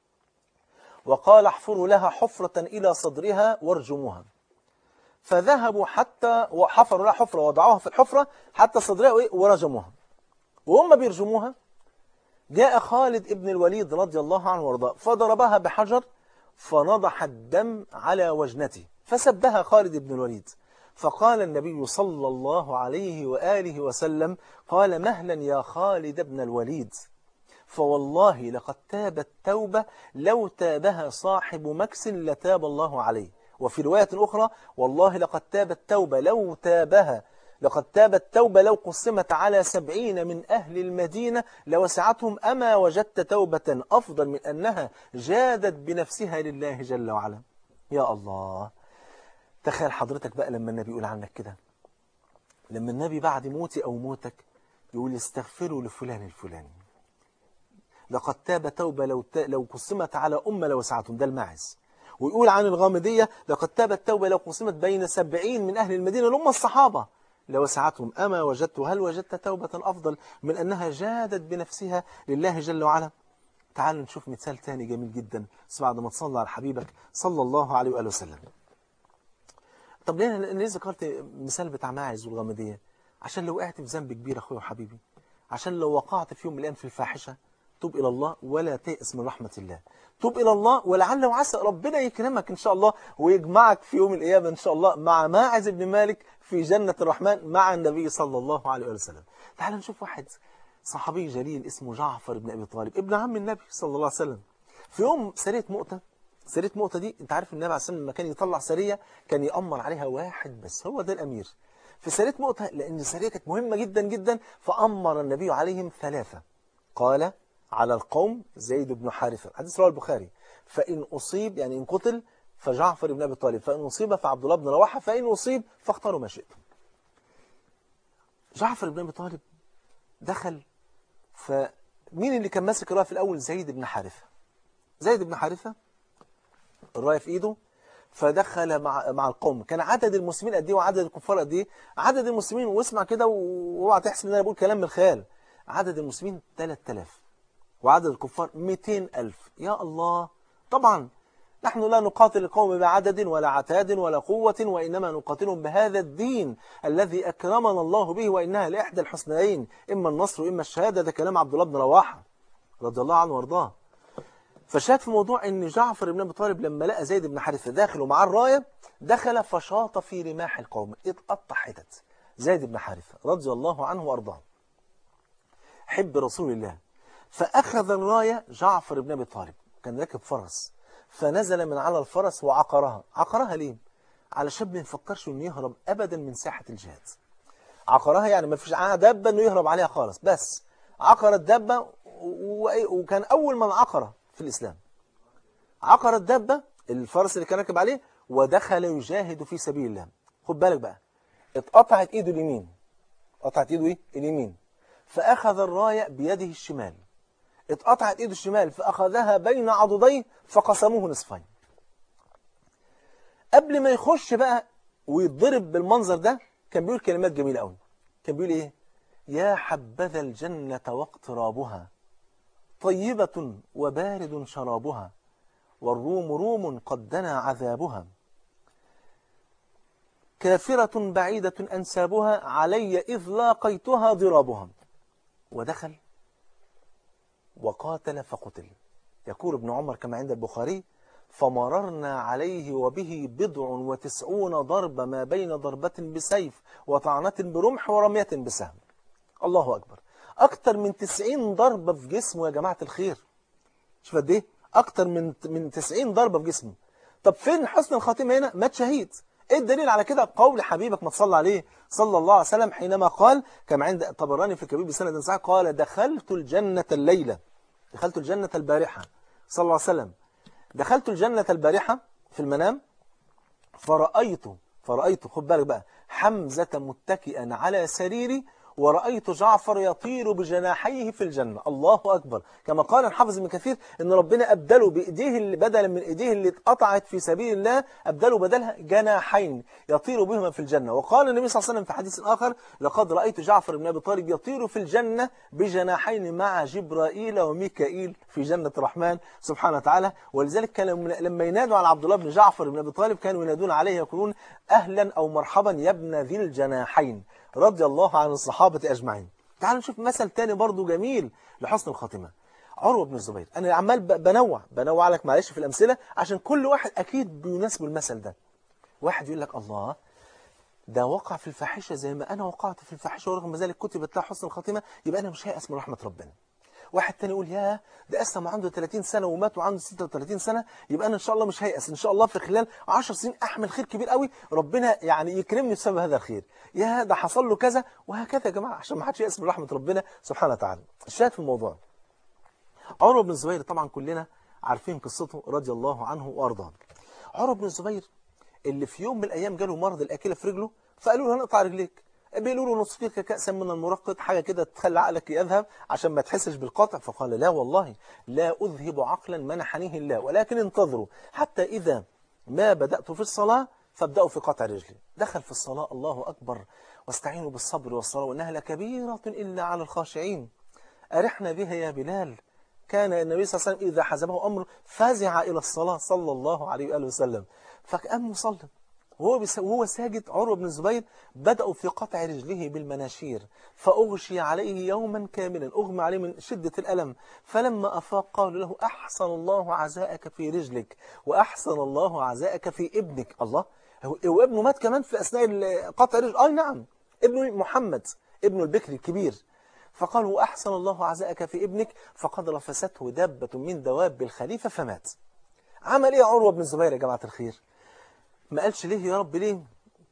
وقال احفروا لها حفرة إلى صدرها وارجموها فذهبوا حتى وحفروا لها حفرة وضعوها في الحفرة حتى صدرها وإيه؟ ورجموها وهم بيرجموها جاء خالد ابن الوليد رضي الله عنه وارضاه فضربها بحجر فنضح الدم على وجنته فسبها خالد بن الوليد فقال النبي صلى الله عليه وآله وسلم قال مهلا يا خالد بن الوليد فوالله لقد تابت توبة لو تابها صاحب مكس لتاب الله عليه وفي رواية أخرى والله لقد تابت توبة لو تابها لقد تابت توبة لو قسمت على سبعين من أهل المدينة لوسعتهم أما وجدت توبة أفضل من أنها جادت بنفسها لله جل وعلا يا الله تخيل حضرتك بقى لما النبي يقول عنك كده لما النبي بعد موتي أو موتك يقول استغفروا لفلان الفلاني لقد تاب توبة لو, ت... لو قسمت على أمة لوسعتهم ده الماعز ويقول عن الغامدية لقد تابت توبة لو قسمت بين سبعين من أهل المدينة لهم الصحابة لوسعتهم أما وجدت هل وجدت توبة أفضل من أنها جادت بنفسها لله جل وعلا تعالوا نشوف مثال تاني جميل جدا بس بعد ما تصلى على حبيبك صلى الله عليه وآله وسلم طب ليه ليه ذكرت مثال بتاع ماعز والغامدية عشان لو وقعت في ذنب كبير أخويا وحبيبي عشان لو وقعت في يوم من الأيام في الفاحشة توب إلى الله ولا تيأس من رحمة الله توب إلى الله ولعل وعسى ربنا يكرمك إن شاء الله ويجمعك في يوم القيامة إن شاء الله مع ماعز بن مالك في جنة الرحمن مع النبي صلى الله عليه وسلم تعال نشوف واحد صحابي جليل اسمه جعفر بن أبي طالب ابن عم النبي صلى الله عليه وسلم في يوم سرية مؤتة سرية مؤتة دي انت عارف النبي عليه الصلاة والسلام لما كان يطلع سرية كان يأمر عليها واحد بس هو ده الأمير في سرية مؤتة لأن السرية كانت مهمة جدا جدا فأمر النبي عليهم ثلاثة قال على القوم زيد بن حارثة حديث رواه البخاري فإن أصيب يعني إن قتل فجعفر بن أبي طالب فإن أصيب فعبد الله بن رواحة فإن أصيب فاختاروا ما شئتم جعفر بن أبي طالب دخل فمين اللي كان ماسك الراية في الأول زيد بن حارثة زيد بن حارثة الراية في إيده فدخل مع مع القوم كان عدد المسلمين قد ايه وعدد الكفار قد ايه عدد المسلمين واسمع كده واوعى تحسب ان انا بقول كلام من الخيال عدد المسلمين 3000 وعدد الكفار 200000 يا الله طبعا نحن لا نقاتل القوم بعدد ولا عتاد ولا قوة وإنما نقاتلهم بهذا الدين الذي أكرمنا الله به وإنها لإحدى الحسنيين إما النصر وإما الشهادة ده كلام عبد الله بن رواحة رضي الله عنه وارضاه فشاهد في موضوع ان جعفر بن ابي طالب لما لقى زيد بن حارثه داخل ومعاه الرايه دخل فشاط في رماح القوم اتقطع حتت زيد بن حارثه رضي الله عنه وارضاه حب رسول الله فاخذ الرايه جعفر بن ابي طالب كان راكب فرس فنزل من على الفرس وعقرها عقرها ليه علشان ما يفكرش انه يهرب ابدا من ساحه الجهاد عقرها يعني ما فيش دابه انه يهرب عليها خالص بس عقر الدابه وكان اول من عقره في الإسلام عقر الدابة الفرس اللي كان راكب عليه ودخل يجاهد في سبيل الله خد بالك بقى اتقطعت ايده اليمين قطعت ايده ايه اليمين فأخذ الراية بيده الشمال اتقطعت ايده الشمال فأخذها بين عضديه فقسموه نصفين قبل ما يخش بقى ويتضرب بالمنظر ده كان بيقول كلمات جميلة قوي كان بيقول ايه يا حبذا الجنة واقترابها طيبة وبارد شرابها والروم روم قد دنا عذابها كافرة بعيدة أنسابها علي إذ لاقيتها ضرابها ودخل وقاتل فقتل يقول ابن عمر كما عند البخاري فمررنا عليه وبه بضع وتسعون ضربة ما بين ضربة بسيف وطعنة برمح ورمية بسهم الله أكبر أكتر من 90 ضربة في جسمه يا جماعة الخير شوف قد إيه أكتر من من 90 ضربة في جسمه طب فين حسن الخاتمة هنا مات شهيد إيه الدليل على كده قول حبيبك ما تصلى عليه صلى الله عليه وسلم حينما قال كما عند الطبراني في الكبير بسند صحيح قال دخلت الجنة الليلة دخلت الجنة البارحة صلى الله عليه وسلم دخلت الجنة البارحة في المنام فرأيت فرأيت خد بالك بقى حمزة متكئا على سريري ورأيت جعفر يطير بجناحيه في الجنة الله أكبر كما قال الحافظ ابن كثير أن ربنا أبدله بإيديه اللي بدلا من إيديه اللي اتقطعت في سبيل الله أبدله بدلها جناحين يطير بهما في الجنة وقال النبي صلى الله عليه وسلم في حديث آخر لقد رأيت جعفر بن أبي طالب يطير في الجنة بجناحين مع جبرائيل وميكائيل في جنة الرحمن سبحانه وتعالى ولذلك كان لما ينادوا على عبد الله بن جعفر بن أبي طالب كانوا ينادون عليه يقولون أهلا أو مرحبا يا ابن ذي الجناحين رضي الله عن الصحابة أجمعين تعالوا نشوف مثل تاني برضو جميل لحسن الخاتمة عروة بن الزبير أنا عمال بنوع بنوع لك معلش في الأمثلة عشان كل واحد أكيد بيناسب المثل ده واحد يقول لك الله ده وقع في الفاحشة زي ما أنا وقعت في الفاحشة ورغم ذلك كتبت له حسن الخاتمة يبقى أنا مش هيأس من رحمة ربنا واحد تاني يقول يا ده أسلم عنده 30 سنة ومات وعنده 36 سنة يبقى أنا إن شاء الله مش هيأس إن شاء الله في خلال 10 سنين أحمل خير كبير قوي ربنا يعني يكرمني بسبب هذا الخير يا ده حصل له كذا وهكذا يا جماعة عشان ما حدش يأس من رحمة ربنا سبحانه وتعالى الشاهد في الموضوع عروة بن الزبير طبعا كلنا عارفين قصته رضي الله عنه وأرضاه عروة بن الزبير اللي في يوم من الأيام جاله مرض الأكلة في رجله فقالوا له هنقطع رجليك بيقولوا له نصفيك كأسا من المرقد حاجة كده تخلي عقلك يذهب عشان ما تحسش بالقطع فقال لا والله لا أذهب عقلا منحنيه الله ولكن انتظروا حتى إذا ما بدأت في الصلاة فابدأوا في قطع رجلي دخل في الصلاة الله أكبر واستعينوا بالصبر والصلاة وإنها لكبيرة إلا على الخاشعين أرحنا بها يا بلال كان النبي صلى الله عليه وسلم إذا حزبه أمر فزع إلى الصلاة صلى الله عليه وآله وسلم فقام مصلي وهو بس وهو ساجد عروة بن الزبير بدأوا في قطع رجله بالمناشير فأغشي عليه يوما كاملا أغمى عليه من شدة الألم فلما أفاق قالوا له أحسن الله عزاءك في رجلك وأحسن الله عزاءك في ابنك الله هو هو ابنه مات كمان في أثناء قطع رجل آه نعم ابنه محمد ابنه البكري الكبير فقالوا أحسن الله عزاءك في ابنك فقد رفسته دابة من دواب الخليفة فمات عمل إيه عروة بن الزبير يا جماعة الخير ما قالش ليه يا رب ليه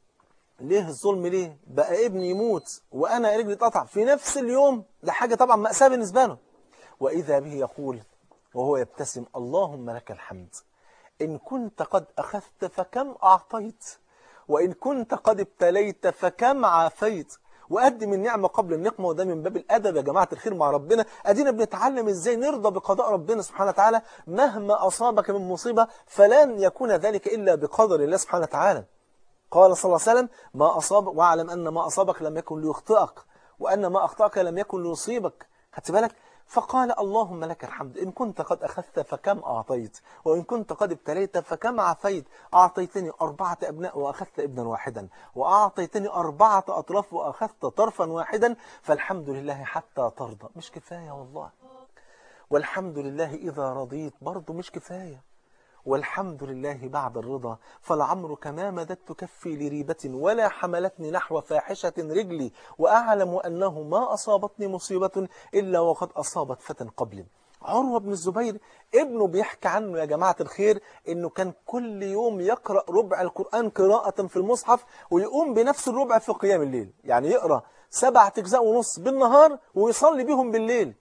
ليه الظلم ليه بقى ابني يموت وأنا رجلي اتقطع في نفس اليوم ده حاجة طبعا مأساة بالنسبة له وإذا به يقول وهو يبتسم اللهم لك الحمد إن كنت قد أخذت فكم أعطيت وإن كنت قد ابتليت فكم عافيت وقدم النعمة قبل النقمة وده من باب الأدب يا جماعة الخير مع ربنا أدينا بنتعلم إزاي نرضى بقضاء ربنا سبحانه وتعالى مهما أصابك من مصيبة فلن يكون ذلك إلا بقدر الله سبحانه وتعالى قال صلى الله عليه وسلم ما أصاب واعلم أن ما أصابك لم يكن ليخطئك وأن ما أخطأك لم يكن ليصيبك خدت بالك فقال اللهم لك الحمد إن كنت قد أخذت فكم أعطيت وإن كنت قد ابتليت فكم عفيت أعطيتني أربعة أبناء وأخذت ابنا واحدا وأعطيتني أربعة أطراف وأخذت طرفا واحدا فالحمد لله حتى ترضى مش كفاية والله والحمد لله إذا رضيت برضه مش كفاية والحمد لله بعد الرضا فلعمرك ما مددت كفي لريبة ولا حملتني نحو فاحشة رجلي وأعلم أنه ما أصابتني مصيبة إلا وقد أصابت فتى قبلي عروة بن الزبير ابنه بيحكي عنه يا جماعة الخير انه كان كل يوم يقرأ ربع القرآن قراءة في المصحف ويقوم بنفس الربع في قيام الليل يعني يقرأ سبعة أجزاء ونص بالنهار ويصلي بهم بالليل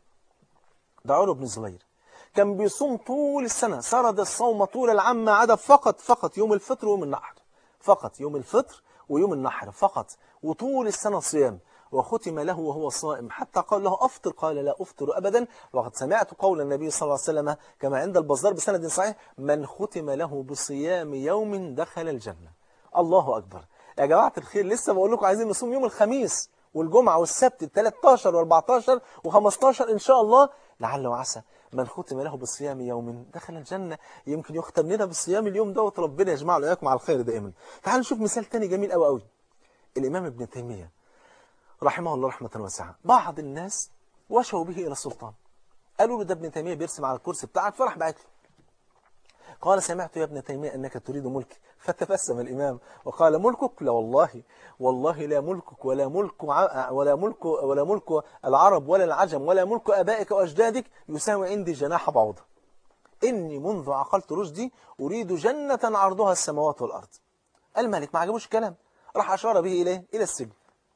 ده عروة بن الزبير كان بيصوم طول السنة سرد الصوم طول العام ما عدا فقط فقط يوم الفطر ويوم النحر فقط يوم الفطر ويوم النحر فقط وطول السنة صيام وختم له وهو صائم حتى قال له أفطر قال لا أفطر أبدا وقد سمعت قول النبي صلى الله عليه وسلم كما عند البزار بسند صحيح من ختم له بصيام يوم دخل الجنة الله أكبر يا جماعة الخير لسه بقول لكم عايزين نصوم يوم الخميس والجمعة والسبت ال 13 و14 و15 إن شاء الله لعل وعسى من ختم له بالصيام يوم دخل الجنة يمكن يختم لنا بالصيام اليوم دوت ربنا يجمعنا وإياكم على الخير دائما تعالوا نشوف مثال تاني جميل قوي قوي الإمام ابن تيمية رحمه الله رحمة واسعة بعض الناس وشوا به إلى السلطان قالوا له ده ابن تيمية بيرسم على الكرسي بتاعك فراح بعت له قال سمعت يا ابن تيمية أنك تريد ملك فتبسم الإمام وقال ملكك لا والله والله لا ملكك ولا ملك ولا ملك ولا ملك العرب ولا العجم ولا ملك أبائك وأجدادك يساوي عندي جناح بعوضة إني منذ عقلت رشدي أريد جنة عرضها السماوات والأرض الملك ما عجبوش الكلام راح أشار به إليه إلى السجن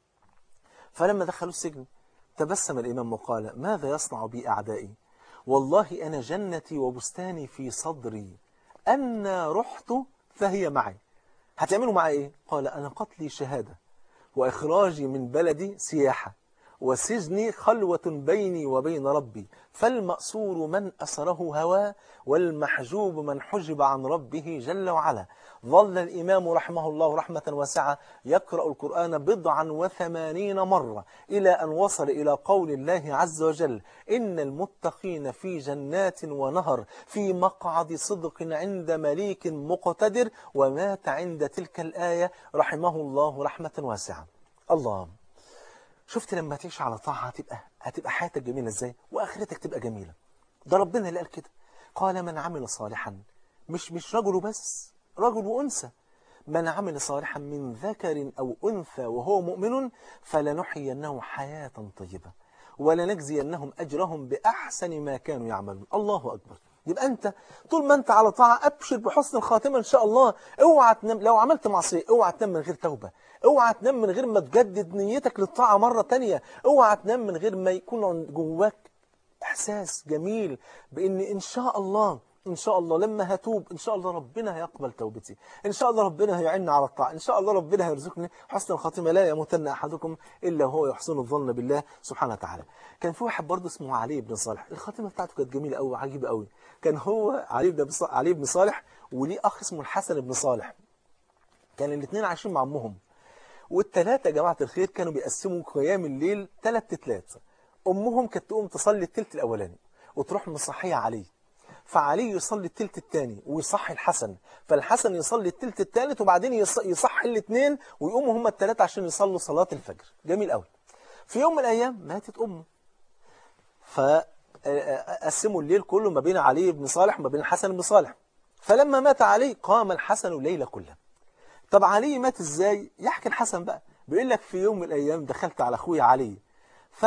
فلما دخلوا السجن تبسم الإمام وقال ماذا يصنع بي أعدائي والله أنا جنتي وبستاني في صدري أنا رحت فهي معي هتعملوا معي إيه؟ قال أنا قتلي شهادة وإخراجي من بلدي سياحة وسجني خلوة بيني وبين ربي فالمأسور من أسره هواه والمحجوب من حجب عن ربه جل وعلا ظل الإمام رحمه الله رحمة واسعة يقرأ القرآن بضعا وثمانين مرة إلى أن وصل إلى قول الله عز وجل إن المتقين في جنات ونهر في مقعد صدق عند مليك مقتدر ومات عند تلك الآية رحمه الله رحمة واسعة الله شفت لما تعيش على طاعة هتبقى هتبقى حياتك جميلة ازاي واخرتك تبقى جميلة ده ربنا اللي قال كده قال من عمل صالحا مش مش رجل بس رجل وأنثى من عمل صالحا من ذكر أو أنثى وهو مؤمن فلنحيينه حياة طيبة ولنجزينهم أجرهم بأحسن ما كانوا يعملون الله أكبر يبقى أنت طول ما أنت على طاعة أبشر بحسن الخاتمة إن شاء الله اوعى تنام لو عملت معصية اوعى تنام من غير توبة اوعى تنام من غير ما تجدد نيتك للطاعة مرة تانية اوعى تنام من غير ما يكون جواك إحساس جميل بأن إن شاء الله إن شاء الله لما هتوب إن شاء الله ربنا هيقبل توبتي إن شاء الله ربنا هيعين على الطاعة إن شاء الله ربنا هيرزقني حسن الخاتمة لا يموتن أحدكم إلا وهو يحسن الظن بالله سبحانه وتعالى كان في واحد برضه اسمه علي بن صالح الخاتمة بتاعته كانت جميلة قوي عجيبة قوي كان هو علي بن علي بن صالح وليه أخ اسمه الحسن بن صالح كان الاثنين عايشين مع أمهم والثلاثة يا جماعة الخير كانوا بيقسموا قيام الليل ثلاث تتلات أمهم كانت تقوم تصلي التلت الأولاني وتروح مصحية عليه فعلي يصلي التلت الثاني ويصحي الحسن فالحسن يصلي التلت الثالث وبعدين يصحي الاثنين ويقوموا هم الثلاثة عشان يصلوا صلاة الفجر جميل قوي في يوم من الأيام ماتت أمه فقسموا الليل كله ما بين علي بن صالح وما بين الحسن بن صالح فلما مات علي قام الحسن الليلة كلها طب علي مات ازاي يحكي الحسن بقى بيقول لك في يوم من الأيام دخلت على أخويا علي ف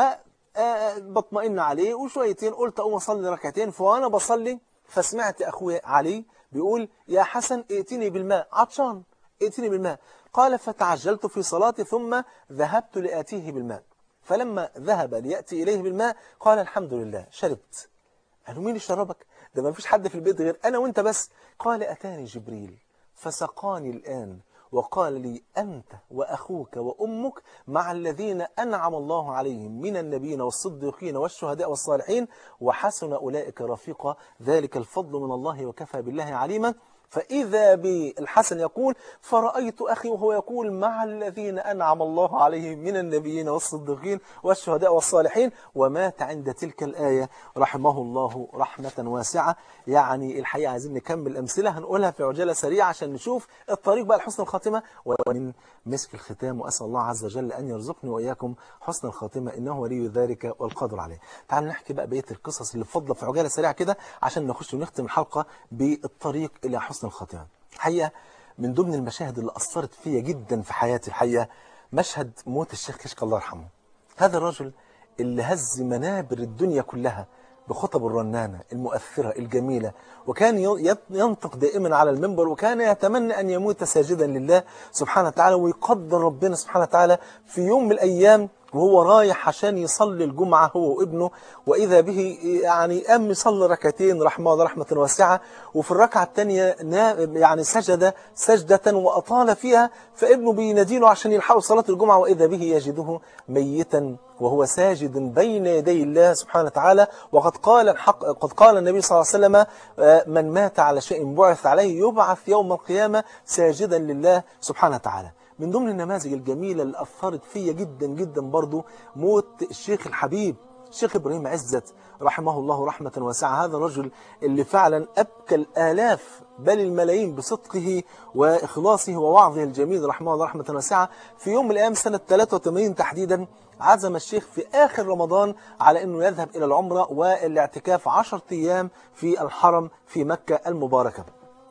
بطمئن عليه وشويتين قلت أقوم أصلي ركعتين فوأنا بصلي فسمعت أخويا علي بيقول يا حسن ائتني بالماء عطشان ائتني بالماء قال فتعجلت في صلاتي ثم ذهبت لآتيه بالماء فلما ذهب ليأتي إليه بالماء قال الحمد لله شربت قالوا مين شربك ده ما فيش حد في البيت غير أنا وانت بس قال أتاني جبريل فسقاني الآن وقال لي أنت وأخوك وأمك مع الذين أنعم الله عليهم من النبيين والصديقين والشهداء والصالحين وحسن أولئك رفيقا ذلك الفضل من الله وكفى بالله عليما فإذا بالحسن يقول فرأيت أخي وهو يقول مع الذين أنعم الله عليهم من النبيين والصديقين والشهداء والصالحين ومات عند تلك الآية رحمه الله رحمة واسعة يعني الحقيقة عايزين نكمل أمثلة هنقولها في عجالة سريعة عشان نشوف الطريق بقى لحسن الخاتمة ومن مسك الختام وأسأل الله عز وجل أن يرزقني وإياكم حسن الخاتمة إنه ولي ذلك والقدر عليه تعالوا نحكي بقى بقية القصص اللي فضلة في عجالة سريعة كده عشان نخش ونختم الحلقة بالطريق إلى حسن الخاتمة الحقيقة من ضمن المشاهد اللي أثرت فيا جدا في حياتي الحقيقة مشهد موت الشيخ كشك الله يرحمه هذا الرجل اللي هز منابر الدنيا كلها بخطب الرنانة المؤثرة الجميلة وكان ينطق دائما على المنبر وكان يتمنى أن يموت ساجدا لله سبحانه وتعالى ويقدر ربنا سبحانه وتعالى في يوم من الأيام وهو رايح عشان يصلي الجمعة هو وابنه وإذا به يعني قام يصلي ركعتين رحمه الله رحمة واسعة وفي الركعة الثانية يعني سجد سجدة وأطال فيها فابنه بيناديله عشان يلحقوا صلاة الجمعة وإذا به يجده ميتا وهو ساجد بين يدي الله سبحانه وتعالى وقد قال الحق قد قال النبي صلى الله عليه وسلم من مات على شيء بعث عليه يبعث يوم القيامة ساجدا لله سبحانه وتعالى من ضمن النماذج الجميلة اللي أثرت فيا جدا جدا برضو موت الشيخ الحبيب الشيخ إبراهيم عزت رحمه الله رحمة واسعة هذا الرجل اللي فعلا أبكى الآلاف بل الملايين بصدقه وإخلاصه ووعظه الجميل رحمه الله رحمة واسعة في يوم من الأيام سنة 83 تحديدا عزم الشيخ في آخر رمضان على أنه يذهب إلى العمرة والاعتكاف عشر أيام في الحرم في مكة المباركة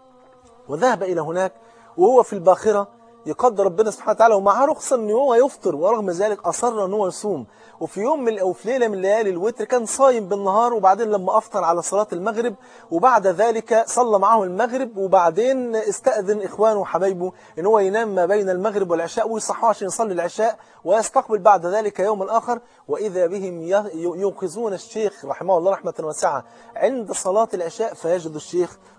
وذهب إلى هناك وهو في الباخرة يقدر ربنا سبحانه وتعالى ومعاه رخصة ان هو يفطر ورغم ذلك أصر ان هو يصوم وفي يوم من أو في ليلة من ليالي الوتر كان صايم بالنهار وبعدين لما أفطر على صلاة المغرب وبعد ذلك صلى معه المغرب وبعدين استأذن إخوانه وحبايبه ان هو ينام ما بين المغرب والعشاء ويصحوه عشان يصلي العشاء ويستقبل بعد ذلك يوما آخر وإذا بهم يوقظون الشيخ رحمه الله رحمة واسعة عند صلاة العشاء فيجد الشيخ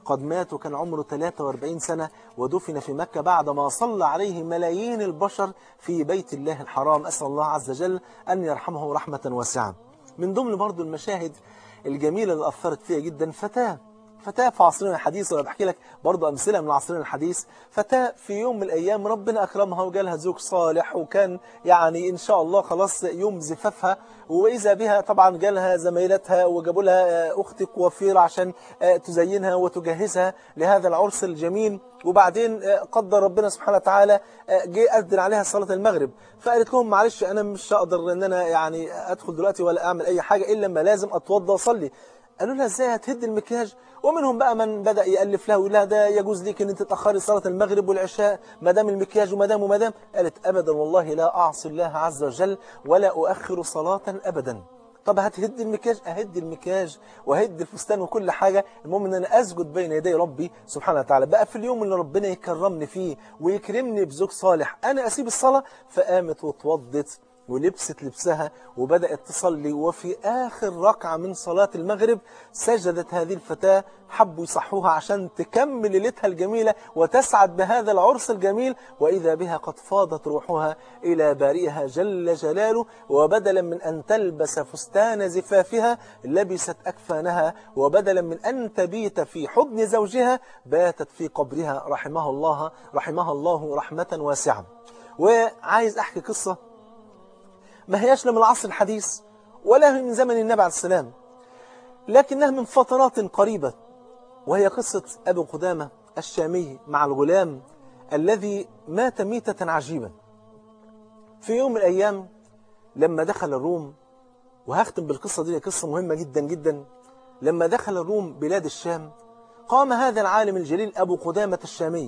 قد مات وكان عمره 43 سنة ودفن في مكة بعدما صلى عليه ملايين البشر في بيت الله الحرام أسأل الله عز وجل أن يرحمه رحمة واسعة من ضمن برضو المشاهد الجميلة اللي أثرت فيها جدا فتاة فتاة في عصرنا الحديث وأنا بحكي لك برضو أمثلة من عصرنا الحديث فتاة في يوم من الأيام ربنا أكرمها وجالها زوج صالح وكان يعني إن شاء الله خلاص يوم زفافها وإذا بها طبعا جالها زميلتها وجابوا لها أختك وفيرة عشان تزينها وتجهزها لهذا العرس الجميل وبعدين قدر ربنا سبحانه وتعالى جه أذن عليها صلاة المغرب فقالت لهم معلش أنا مش هقدر إن أنا يعني أدخل دلوقتي ولا أعمل أي حاجة إلا لما لازم أتوضى وأصلي قالوا لها ازاي هتهد المكياج ومنهم بقى من بدأ يألف له ويقول لها ده يجوز ليك ان انت تأخري صلاة المغرب والعشاء ما دام المكياج وما دام وما دام قالت ابدا والله لا اعصي الله عز وجل ولا اؤخر صلاة ابدا طب هتهد المكياج اهد المكياج وهد الفستان وكل حاجة المهم ان انا اسجد بين يدي ربي سبحانه وتعالى بقى في اليوم اللي ربنا يكرمني فيه ويكرمني بزوج صالح انا اسيب الصلاة فقامت واتوضت ولبست لبسها وبدأت تصلي وفي آخر ركعة من صلاة المغرب سجدت هذه الفتاة حبوا يصحوها عشان تكمل ليلتها الجميلة وتسعد بهذا العرس الجميل وإذا بها قد فاضت روحها إلى بارئها جل جلاله وبدلا من أن تلبس فستان زفافها لبست أكفانها وبدلا من أن تبيت في حضن زوجها باتت في قبرها رحمها الله رحمها الله رحمة واسعة وعايز أحكي قصة ما هياش لا من العصر الحديث ولا من زمن النبي عليه السلام لكنها من فترات قريبة وهي قصة أبو قدامة الشامي مع الغلام الذي مات ميتة عجيبة في يوم من الأيام لما دخل الروم وهختم بالقصة دي قصة مهمة جدا جدا لما دخل الروم بلاد الشام قام هذا العالم الجليل أبو قدامة الشامي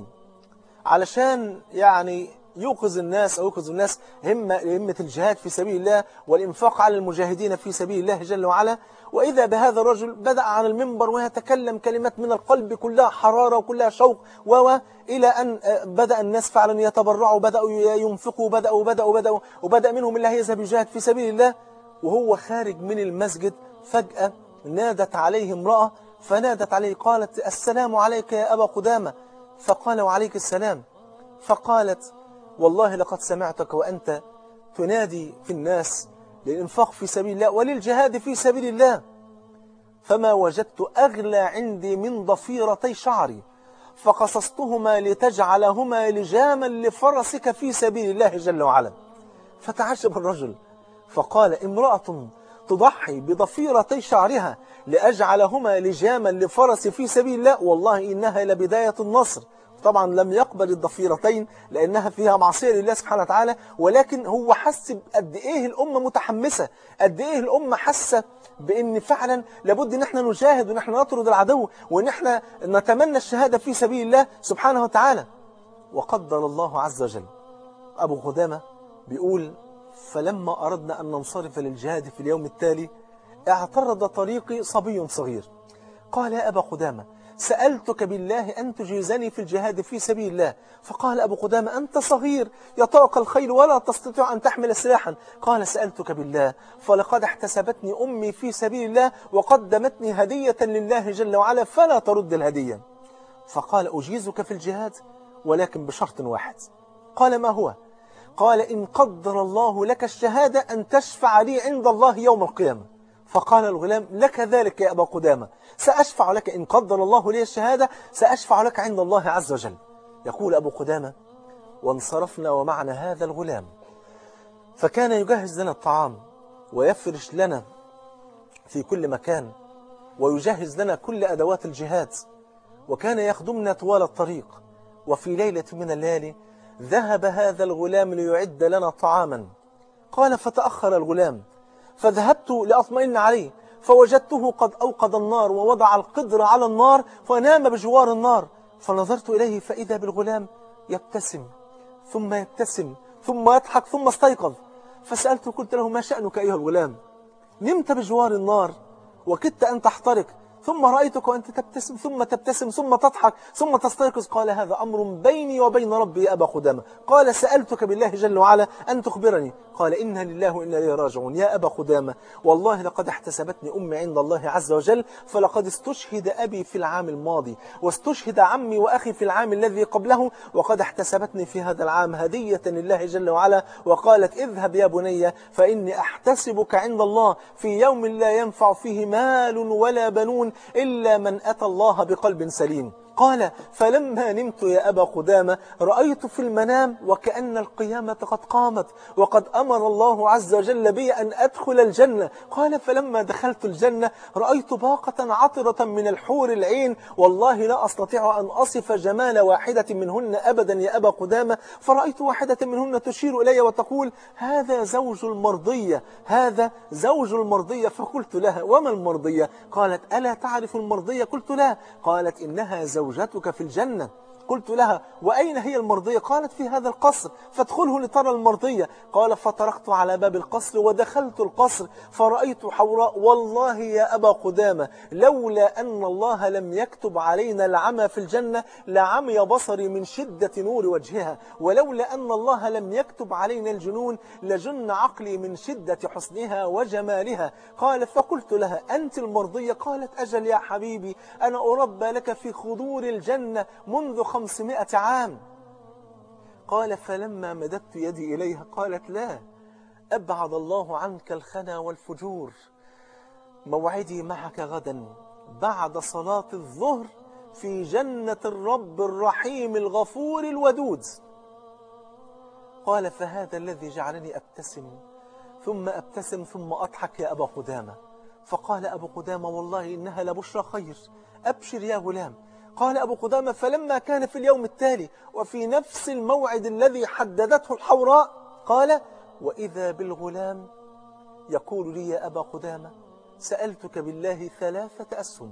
علشان يعني يوقظ الناس أو يوقظ الناس همة, همة الجهاد في سبيل الله والإنفاق على المجاهدين في سبيل الله جل وعلا وإذا بهذا الرجل بدأ على المنبر ويتكلم كلمات من القلب كلها حرارة وكلها شوق و إلى أن بدأ الناس فعلا يتبرعوا بدأوا ينفقوا بدأوا بدأوا بدأوا وبدأ منهم اللي هيذهب يجاهد في سبيل الله وهو خارج من المسجد فجأة نادت عليه امرأة فنادت عليه قالت السلام عليك يا أبا قدامة فقال وعليك السلام فقالت والله لقد سمعتك وأنت تنادي في الناس للإنفاق في سبيل الله وللجهاد في سبيل الله فما وجدت أغلى عندي من ضفيرتي شعري فقصصتهما لتجعلهما لجاما لفرسك في سبيل الله جل وعلا فتعجب الرجل فقال امرأة تضحي بضفيرتي شعرها لأجعلهما لجاما لفرس في سبيل الله والله إنها لبداية النصر طبعا لم يقبل الضفيرتين لأنها فيها معصية لله سبحانه وتعالى ولكن هو حس قد إيه الأمة متحمسة قد إيه الأمة حاسة بأن فعلا لابد أن احنا نجاهد وأن احنا نطرد العدو وأن احنا نتمنى الشهادة في سبيل الله سبحانه وتعالى وقدر الله عز وجل أبو قدامة بيقول فلما أردنا أن ننصرف للجهاد في اليوم التالي اعترض طريقي صبي صغير قال يا أبا قدامة سألتك بالله أن تجيزني في الجهاد في سبيل الله فقال أبو قدامة أنت صغير يطاق الخيل ولا تستطيع أن تحمل سلاحا قال سألتك بالله فلقد احتسبتني أمي في سبيل الله وقدمتني هدية لله جل وعلا فلا ترد الهدية فقال أجيزك في الجهاد ولكن بشرط واحد قال ما هو قال إن قدر الله لك الشهادة أن تشفع لي عند الله يوم القيامة فقال الغلام لك ذلك يا أبا قدامة سأشفع لك إن قدر الله لي الشهادة سأشفع لك عند الله عز وجل يقول أبو قدامة وانصرفنا ومعنا هذا الغلام فكان يجهز لنا الطعام ويفرش لنا في كل مكان ويجهز لنا كل أدوات الجهاد وكان يخدمنا طوال الطريق وفي ليلة من الليالي ذهب هذا الغلام ليعد لنا طعاما قال فتأخر الغلام فذهبت لأطمئن عليه فوجدته قد أوقد النار ووضع القدر على النار فنام بجوار النار فنظرت إليه فإذا بالغلام يبتسم ثم يبتسم ثم يضحك ثم استيقظ فسألته قلت له ما شأنك أيها الغلام نمت بجوار النار وكدت أن تحترق ثم رأيتك وأنت تبتسم ثم تبتسم ثم تضحك ثم تستيقظ قال هذا أمر بيني وبين ربي يا أبا قدامة قال سألتك بالله جل وعلا أن تخبرني قال إنا لله وإنا إليه راجعون يا أبا قدامة والله لقد احتسبتني أمي عند الله عز وجل فلقد استشهد أبي في العام الماضي واستشهد عمي وأخي في العام الذي قبله وقد احتسبتني في هذا العام هدية لله جل وعلا وقالت اذهب يا بني فإني أحتسبك عند الله في يوم لا ينفع فيه مال ولا بنون إلا من أتى الله بقلب سليم قال فلما نمت يا أبا قدامة رأيت في المنام وكأن القيامة قد قامت وقد أمر الله عز وجل بي أن أدخل الجنة قال فلما دخلت الجنة رأيت باقة عطرة من الحور العين والله لا أستطيع أن أصف جمال واحدة منهن أبدا يا أبا قدامة فرأيت واحدة منهن تشير إلي وتقول هذا زوج المرضية هذا زوج المرضية فقلت لها وما المرضية قالت ألا تعرف المرضية قلت لا قالت إنها زوج زوجتك في الجنة قلت لها وأين هي المرضية قالت في هذا القصر فادخله لترى المرضية قال فطرقت على باب القصر ودخلت القصر فرأيت حوراء والله يا أبا قدامة لولا أن الله لم يكتب علينا العمى في الجنة لعمي بصري من شدة نور وجهها ولولا أن الله لم يكتب علينا الجنون لجن عقلي من شدة حسنها وجمالها قال فقلت لها أنت المرضية قالت أجل يا حبيبي أنا أربى لك في خضور الجنة منذ خمسمائة عام قال فلما مددت يدي إليها قالت لا أبعد الله عنك الخنا والفجور موعدي معك غدا بعد صلاة الظهر في جنة الرب الرحيم الغفور الودود قال فهذا الذي جعلني أبتسم ثم أبتسم ثم أضحك يا أبا قدامة فقال أبو قدامة والله إنها لبشرى خير أبشر يا غلام قال أبو قدامة فلما كان في اليوم التالي وفي نفس الموعد الذي حددته الحوراء قال وإذا بالغلام يقول لي يا أبا قدامة سألتك بالله ثلاثة أسهم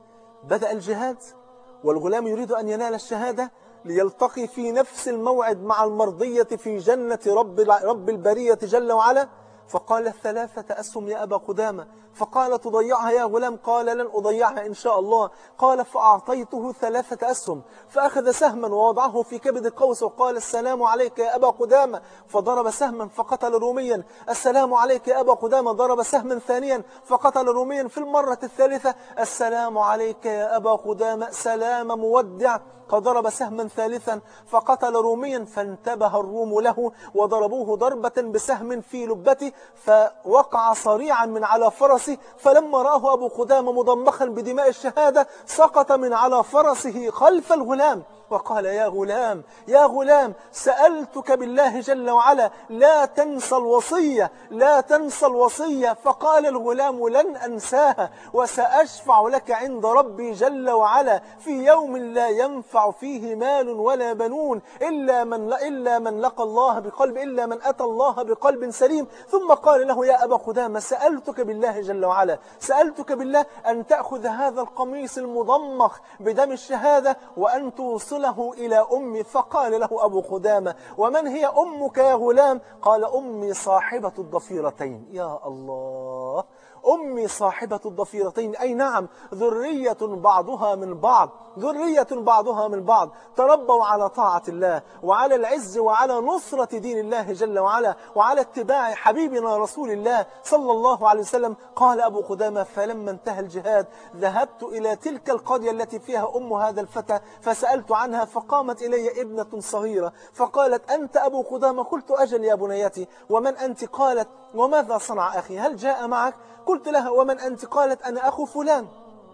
بدأ الجهاد والغلام يريد أن ينال الشهادة ليلتقي في نفس الموعد مع المرضية في جنة رب, رب البرية جل وعلا فقال ثلاثة أسهم يا أبا قدامة فقال تضيعها يا غلام قال لن أضيعها إن شاء الله قال فأعطيته ثلاثة أسهم فأخذ سهما ووضعه في كبد القوس وقال السلام عليك يا أبا قدامة فضرب سهما فقتل روميا السلام عليك يا أبا قدامة ضرب سهما ثانيا فقتل روميا في المرة الثالثة السلام عليك يا أبا قدامة سلام مودع فضرب سهما ثالثا فقتل روميا فانتبه الروم له وضربوه ضربة بسهم في لبته فوقع صريعا من على فرسه فلما رآه أبو قدامة مضمخا بدماء الشهادة سقط من على فرسه خلف الغلام وقال يا غلام يا غلام سألتك بالله جل وعلا لا تنسى الوصية لا تنسى الوصية فقال الغلام لن أنساها وسأشفع لك عند ربي جل وعلا في يوم لا ينفع فيه مال ولا بنون إلا من, إلا من لقى الله بقلب إلا من أتى الله بقلب سليم ثم قال له يا أبا قدامة سألتك بالله جل وعلا سألتك بالله أن تأخذ هذا القميص المضمخ بدم الشهادة وأن توصله إلى أمي فقال له أبو قدامة ومن هي أمك يا غلام قال أمي صاحبة الضفيرتين يا الله أمي صاحبة الضفيرتين أي نعم ذرية بعضها من بعض ذرية بعضها من بعض تربوا على طاعة الله وعلى العز وعلى نصرة دين الله جل وعلا وعلى اتباع حبيبنا رسول الله صلى الله عليه وسلم قال أبو قدامة فلما انتهى الجهاد ذهبت إلى تلك القرية التي فيها أم هذا الفتى فسألت عنها فقامت إلي ابنة صغيرة فقالت أنت أبو قدامة قلت أجل يا بنيتي ومن أنت قالت وماذا صنع أخي هل جاء معك قلت لها ومن أنت قالت أنا أخو فلان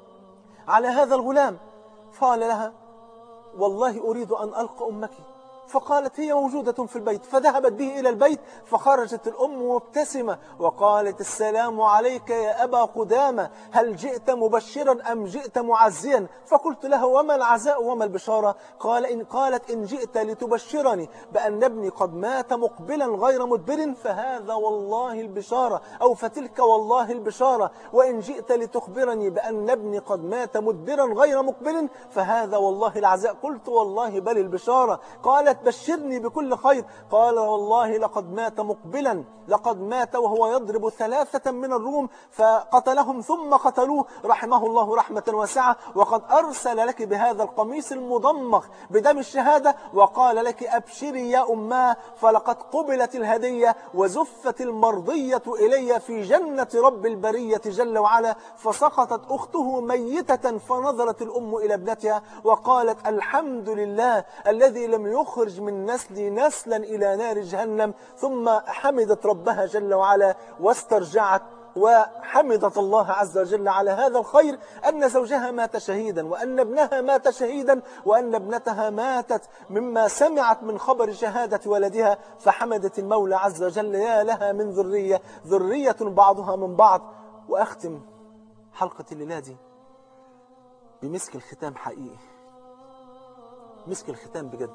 على هذا الغلام قال لها والله أريد أن ألقى أمك فقالت هي موجودة في البيت فذهبت به إلى البيت فخرجت الأم مبتسمة وقالت السلام عليك يا أبا قدامة هل جئت مبشرا أم جئت معزيا فقلت له وما العزاء وما البشارة قال إن قالت إن جئت لتبشرني بأن ابني قد مات مقبلا غير مدبر فهذا والله البشارة أو فتلك والله البشارة وإن جئت لتخبرني بأن ابني قد مات مدبرا غير مقبل فهذا والله العزاء قلت والله بل البشارة قالت بشرني بكل خير قال والله لقد مات مقبلا لقد مات وهو يضرب ثلاثة من الروم فقتلهم ثم قتلوه رحمه الله رحمة واسعة وقد أرسل لك بهذا القميص المضمخ بدم الشهادة وقال لك أبشري يا أماه فلقد قبلت الهدية وزفت المرضية إلي في جنة رب البرية جل وعلا فسقطت أخته ميتة فنظرت الأم إلى ابنتها وقالت الحمد لله الذي لم يخرج من نسلي نسلا إلى نار جهنم ثم حمدت ربها جل وعلا واسترجعت وحمدت الله عز وجل على هذا الخير أن زوجها مات شهيدا وأن ابنها مات شهيدا وأن ابنتها ماتت مما سمعت من خبر شهادة ولدها فحمدت المولى عز وجل يا لها من ذرية ذرية بعضها من بعض وأختم حلقة الليلة دي بمسك الختام حقيقي مسك الختام بجد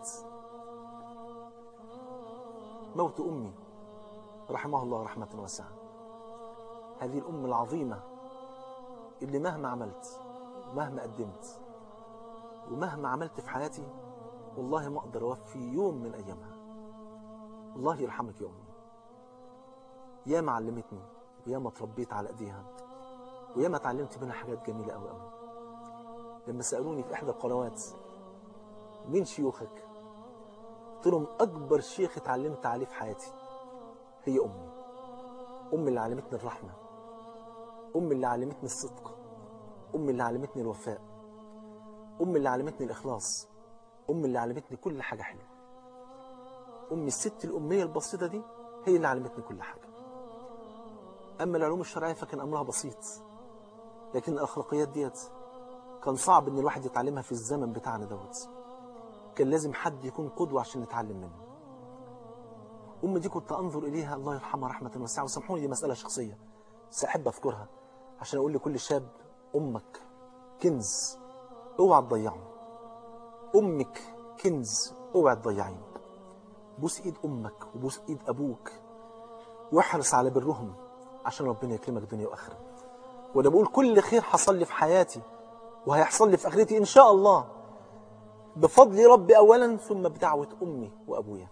موت أمي رحمه الله رحمة واسعة هذه الأم العظيمة اللي مهما عملت مهما قدمت ومهما عملت في حياتي والله ما أقدر أوفي يوم من أيامها الله يرحمك يا أمي ياما علمتني وياما تربيت على أيديها وياما اتعلمت منها حاجات جميلة أوي أوي لما سألوني في إحدى القنوات مين شيوخك قلت لهم أكبر شيخ اتعلمت عليه في حياتي هي أمي أمي اللي علمتني الرحمة أمي اللي علمتني الصدق أمي اللي علمتني الوفاء أمي اللي علمتني الإخلاص أمي اللي علمتني كل حاجة حلوة أمي الست الأمية البسيطة دي هي اللي علمتني كل حاجة أما العلوم الشرعية فكان أمرها بسيط لكن الأخلاقيات ديت كان صعب إن الواحد يتعلمها في الزمن بتاعنا دوت كان لازم حد يكون قدوة عشان نتعلم منه أمي دي كنت أنظر إليها الله يرحمها رحمة واسعة وسامحوني دي مسألة شخصية سأحب أذكرها عشان أقول لكل شاب أمك كنز اوعى تضيعه أمك كنز اوعى تضيعيه بوس إيد أمك وبوس إيد أبوك واحرص على برهم عشان ربنا يكرمك دنيا وآخرة وأنا بقول كل خير حصل لي في حياتي وهيحصل لي في آخرتي إن شاء الله بفضل ربي أولا ثم بدعوة أمي وأبويا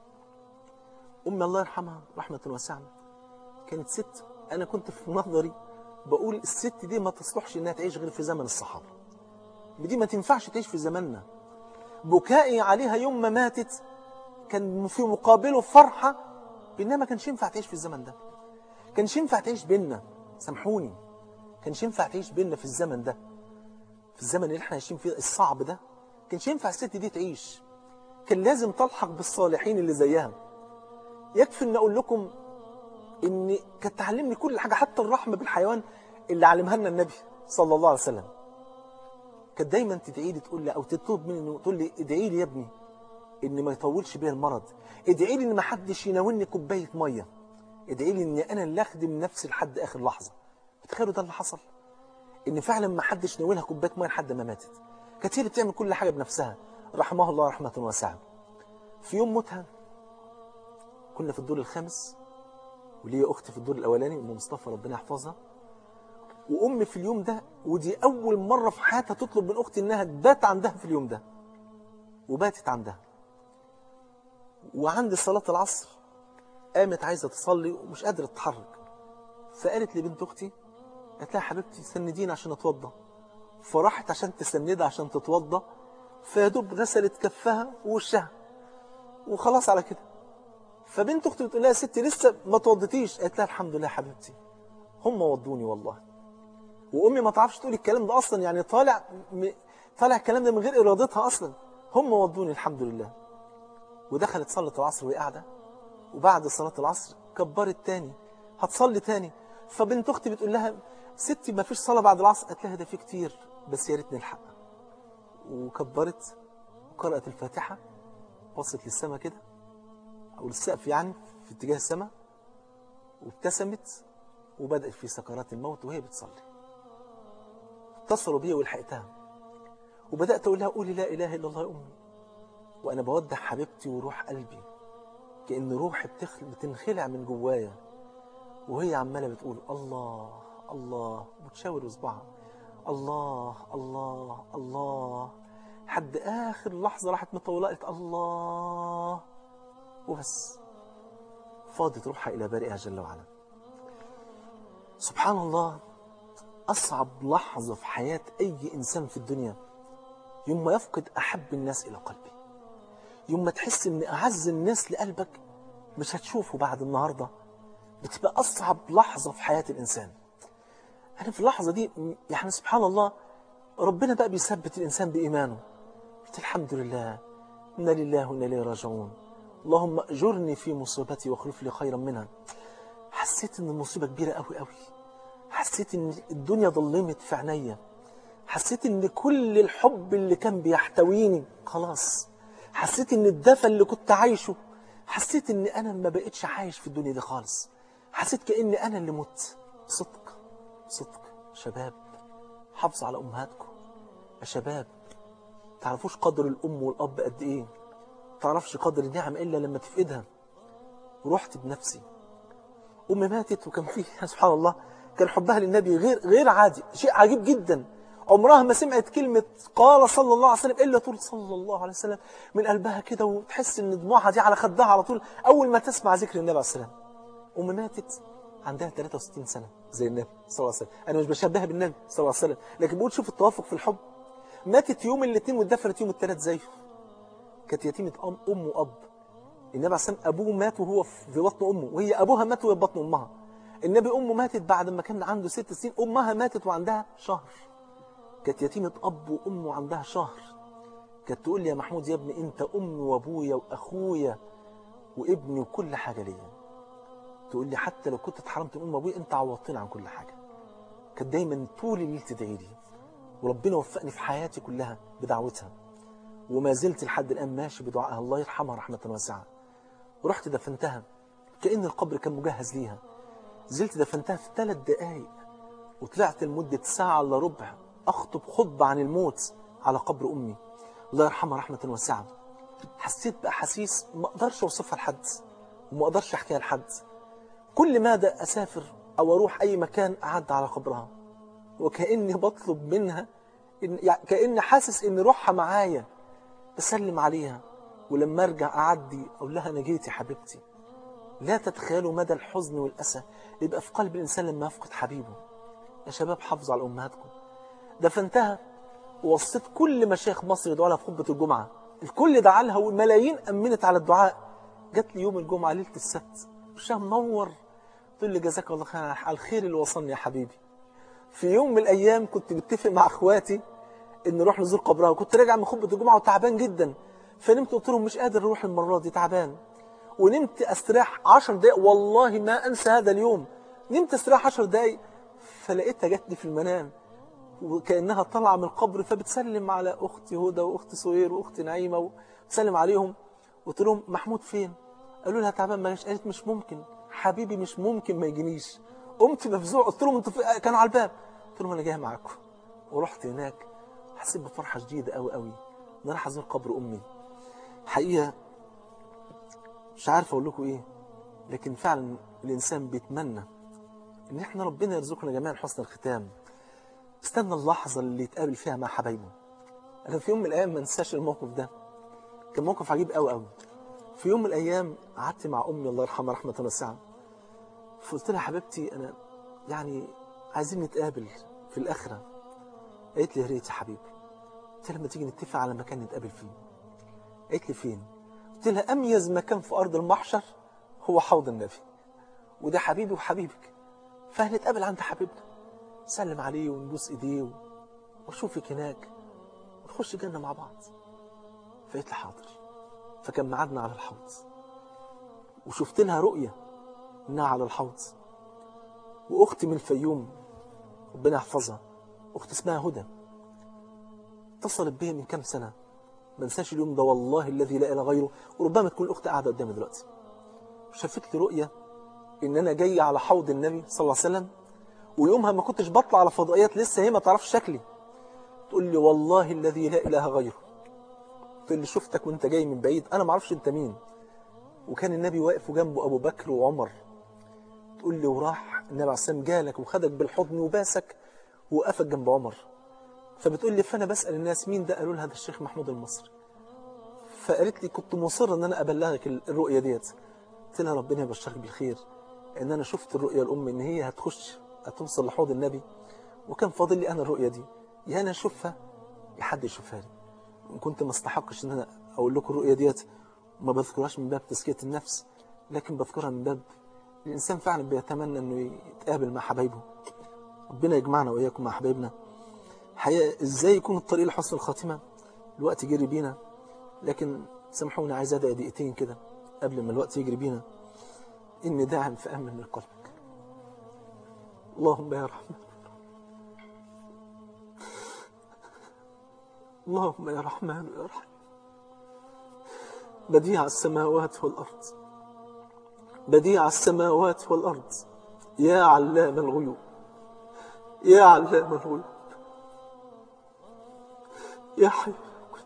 أمي الله يرحمها رحمة واسعة كانت ست أنا كنت في نظري بقول الست دي ما تصلحش إنها تعيش غير في زمن الصحابة دي ما تنفعش تعيش في زماننا بكائي عليها يوم ما ماتت كان في مقابله فرحة بإنها ما كانش ينفع تعيش في الزمن ده كانش ينفع تعيش بينا سامحوني كانش ينفع تعيش بينا في الزمن ده في الزمن اللي احنا عايشين فيه الصعب ده كانش ينفع الست دي تعيش كان لازم تلحق بالصالحين اللي زيها يكفي ان اقول لكم ان كانت تعلمني كل حاجه حتى الرحمه بالحيوان اللي علمها لنا النبي صلى الله عليه وسلم كانت دايما تدعي لي تقول لي او تطلب مني انه تقول لي ادعي لي يا ابني ان ما يطولش بيا المرض ادعي لي ان ما حدش يناولني كوبايه ميه ادعي لي ان انا اللي اخدم نفسي لحد اخر لحظه تخيلوا ده اللي حصل ان فعلا ما حدش ناولها كوبايه ميه لحد ما ماتت كانت هي اللي بتعمل كل حاجه بنفسها رحمها الله رحمه واسعه في يوم موتها كنا في الدور الخامس وليا اختي في الدور الاولاني ام مصطفى ربنا يحفظها وامي في اليوم ده ودي اول مره في حياتها تطلب من اختي انها تبات عندها في اليوم ده وباتت عندها وعند صلاه العصر قامت عايزه تصلي ومش قادره تتحرك فقالت لبنت اختي قالت لها يا حبيبتي سنديني عشان اتوضى فراحت عشان تسندها عشان تتوضى فيدوب غسلت كفها ووشها وخلاص على كده فبنت اختي بتقول لها يا ستي لسه ما توضتيش قالت لها الحمد لله حبيبتي هم وضوني والله وامي ما تعرفش تقول الكلام ده اصلا يعني طالع م... طالع الكلام ده من غير ارادتها اصلا هم وضوني الحمد لله ودخلت صلت العصر وهي قاعده وبعد صلاه العصر كبرت تاني هتصلي تاني فبنت اختي بتقول لها ستي ما فيش صلاه بعد العصر قالت لها ده في كتير بس يا ريت نلحق وكبرت وقرات الفاتحه بصت للسماء كده او للسقف يعني في اتجاه السماء وابتسمت وبدأت في سكرات الموت وهي بتصلي اتصلوا بي ولحقتها وبدأت أقول لها قولي لا إله إلا الله يا أمي وأنا بودع حبيبتي وروح قلبي كأن روحي بتخل... بتنخلع من جوايا وهي عمالة بتقول الله الله وتشاور إصبعها الله الله الله حد آخر لحظة راحت مطولة قالت الله وبس فاضت روحها إلى بارئها جل وعلا سبحان الله أصعب لحظة في حياة أي إنسان في الدنيا يوم ما يفقد أحب الناس إلى قلبه يوم ما تحس إن أعز الناس لقلبك مش هتشوفه بعد النهاردة بتبقى أصعب لحظة في حياة الإنسان أنا في اللحظة دي يعني سبحان الله ربنا بقى بيثبت الإنسان بإيمانه قلت الحمد لله إنا لله وإنا إليه راجعون اللهم أجرني في مصيبتي واخلف لي خيرا منها حسيت إن المصيبة كبيرة قوي قوي حسيت إن الدنيا ظلمت في عينيا حسيت إن كل الحب اللي كان بيحتويني خلاص حسيت إن الدفى اللي كنت عايشه حسيت إن أنا ما بقتش عايش في الدنيا دي خالص حسيت كأن أنا اللي مت صدق صدق شباب حافظوا على أمهاتكم يا شباب تعرفوش قدر الأم والأب قد إيه تعرفش قدر النعم إلا لما تفقدها ورحت بنفسي أمي ماتت وكان فيه سبحان الله كان حبها للنبي غير غير عادي شيء عجيب جدا عمرها ما سمعت كلمة قال صلى الله عليه وسلم إلا تقول صلى الله عليه وسلم من قلبها كده وتحس إن دموعها دي على خدها على طول أول ما تسمع ذكر النبي عليه السلام أمي ماتت عندها 63 سنة زي النبي صلى الله عليه وسلم أنا مش بشبهها بالنبي صلى الله عليه وسلم لكن بقول شوف التوافق في الحب ماتت يوم الاثنين واتدفنت يوم الثلاث زيه كانت يتيمة أم, أم وأب النبي عليه السلام أبوه مات وهو في بطن أمه وهي أبوها مات وهي في بطن أمها النبي أمه ماتت بعد ما كان عنده ست سنين أمها ماتت وعندها شهر كانت يتيمة أب وأم وعندها شهر كانت تقول لي يا محمود يا ابني أنت أمي وأبويا وأخويا وابني وكل حاجة ليا تقول لي حتى لو كنت اتحرمت من أم وأبويا أنت عوضتني عن كل حاجة كانت دايما طول الليل تدعي لي وربنا وفقني في حياتي كلها بدعوتها وما زلت لحد الآن ماشي بدعائها الله يرحمها رحمة واسعة ورحت دفنتها كأن القبر كان مجهز ليها زلت دفنتها في ثلاث دقايق وطلعت لمدة ساعة إلا ربع أخطب خطبة عن الموت على قبر أمي الله يرحمها رحمة واسعة حسيت بأحاسيس ما أقدرش أوصفها لحد وما أقدرش أحكيها لحد كل ماذا أسافر أو أروح أي مكان أعد على قبرها وكأني بطلب منها إن يعني كأني حاسس إن روحها معايا بسلم عليها ولما أرجع أعدي أقول لها أنا جيت يا حبيبتي لا تتخيلوا مدى الحزن والأسى اللي يبقى في قلب الإنسان لما يفقد حبيبه يا شباب حافظوا على أمهاتكم دفنتها ووصيت كل مشايخ مصر يدعوا لها في خطبة الجمعة الكل دعا لها والملايين أمنت على الدعاء جات لي يوم الجمعة ليلة السبت وشها منور تقول لي جزاك الله خير على الخير اللي وصلني يا حبيبي في يوم من الأيام كنت متفق مع أخواتي إن نروح نزور قبرها وكنت راجع من خطبة الجمعة وتعبان جدا فنمت قلت لهم مش قادر أروح المرة دي تعبان ونمت استريح 10 دقايق والله ما أنسى هذا اليوم نمت استريح 10 دقايق فلقيتها جات لي في المنام وكأنها طالعة من القبر فبتسلم على أختي هدى وأختي سوير وأختي نعيمة وتسلم عليهم قلت لهم محمود فين قالوا لها تعبان ما جاش قالت مش ممكن حبيبي مش ممكن ما يجينيش قمت مفزوع قلت لهم انتوا في- كانوا على الباب قلت لهم انا جاي معاكم ورحت هناك حسيت بفرحه شديده قوي قوي ان انا رايح ازور قبر امي حقيقه مش عارف اقول لكم ايه لكن فعلا الانسان بيتمنى ان احنا ربنا يرزقنا جميعا حسن الختام استنى اللحظه اللي يتقابل فيها مع حبايبه انا في يوم من الايام ما انساش الموقف ده كان موقف عجيب قوي قوي في يوم من الايام قعدت مع امي الله يرحمها رحمه واسعه فقلت لها حبيبتي انا يعني عايزين نتقابل في الاخره قالت لي يا ريت يا حبيبي قلت لها لما تيجي نتفق على مكان نتقابل فيه قالت لي فين قلت لها اميز مكان في ارض المحشر هو حوض النبي وده حبيبي وحبيبك فهنتقابل عند حبيبنا سلم عليه ونبوس ايديه واشوفك هناك ونخش الجنه مع بعض فقلت لها حاضر فكان ميعادنا على الحوض وشفت لها رؤيه انها على الحوض واختي من الفيوم ربنا يحفظها اخت اسمها هدى اتصلت بيا من كام سنه ما انساش اليوم ده والله الذي لا اله غيره وربما تكون الاخت قاعده قدامي دلوقتي شافت لي رؤيه ان انا جاي على حوض النبي صلى الله عليه وسلم ويومها ما كنتش بطلع على فضائيات لسه هي ما تعرفش شكلي تقول لي والله الذي لا اله غيره تقول لي شفتك وانت جاي من بعيد انا ما اعرفش انت مين وكان النبي واقف جنبه ابو بكر وعمر تقول لي وراح النبي عليه الصلاه والسلام جالك وخدك بالحضن وباسك ووقفك جنب عمر فبتقول لي فأنا بسأل الناس مين ده قالوا لها ده الشيخ محمود المصري فقالت لي كنت مصر ان انا ابلغك الرؤيه ديت قلت لها ربنا يبشرك بالخير ان انا شفت الرؤيه الام ان هي هتخش هتوصل لحوض النبي وكان فاضل لي انا الرؤيه دي يا انا اشوفها يا حد يشوفها لي وان كنت ما استحقش ان انا اقول لكم الرؤيه ديت ما بذكرهاش من باب تزكيه النفس لكن بذكرها من باب الانسان فعلا بيتمنى انه يتقابل مع حبايبه ربنا يجمعنا واياكم مع حبايبنا حقيقه ازاي يكون الطريق لحسن الخاتمه الوقت جري بينا لكن سامحوني عايز ادعي دقيقتين كده قبل ما الوقت يجري بينا اني داعم في امن من قلبك اللهم يا رحمن اللهم يا رحمن يا رحيم بديع السماوات والارض بديع السماوات والارض يا علام الغيوب يا علام الغيوب يا حي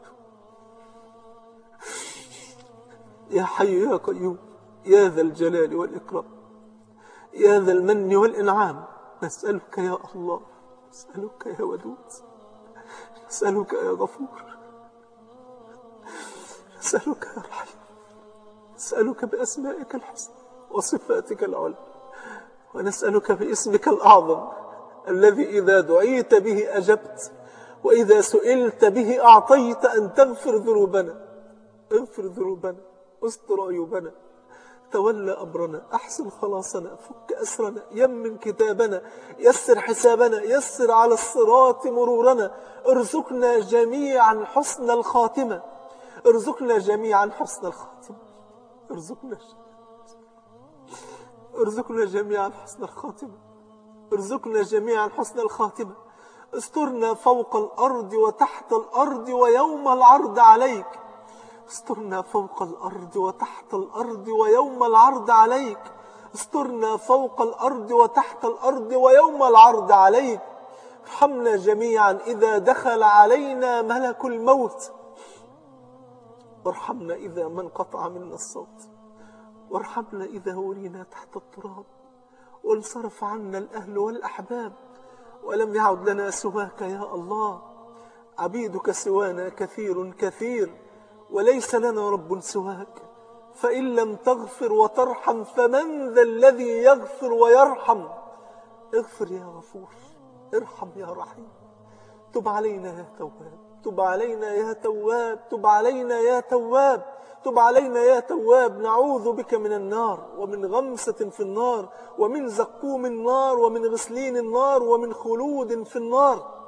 يا حي يا قيوم يا ذا الجلال والإكرام يا ذا المن والإنعام نسألك يا الله نسألك يا ودود نسألك يا غفور نسألك يا رحيم نسألك بأسمائك الحسنى وصفاتك العلى ونسألك باسمك الأعظم الذي إذا دعيت به أجبت وإذا سئلت به أعطيت أن تغفر ذنوبنا اغفر ذنوبنا استر عيوبنا تولى أمرنا أحسن خلاصنا فك أسرنا يمن كتابنا يسر حسابنا يسر على الصراط مرورنا ارزقنا جميعا حسن الخاتمة ارزقنا جميعا حسن الخاتمة ارزقنا ارزقنا جميعا حسن الخاتمة ارزقنا جميعا حسن الخاتمة استرنا فوق الأرض وتحت الأرض ويوم العرض عليك استرنا فوق الأرض وتحت الأرض ويوم العرض عليك استرنا فوق الأرض وتحت الأرض ويوم العرض عليك ارحمنا جميعا إذا دخل علينا ملك الموت وارحمنا إذا ما انقطع منا الصوت وارحمنا إذا ولينا تحت التراب وانصرف عنا الأهل والأحباب ولم يعد لنا سواك يا الله عبيدك سوانا كثير كثير وليس لنا رب سواك فإن لم تغفر وترحم فمن ذا الذي يغفر ويرحم اغفر يا غفور ارحم يا رحيم تب علينا يا تواب تب علينا يا تواب تب علينا يا تواب تب علينا يا تواب نعوذ بك من النار ومن غمسة في النار ومن زقوم النار ومن غسلين النار ومن خلود في النار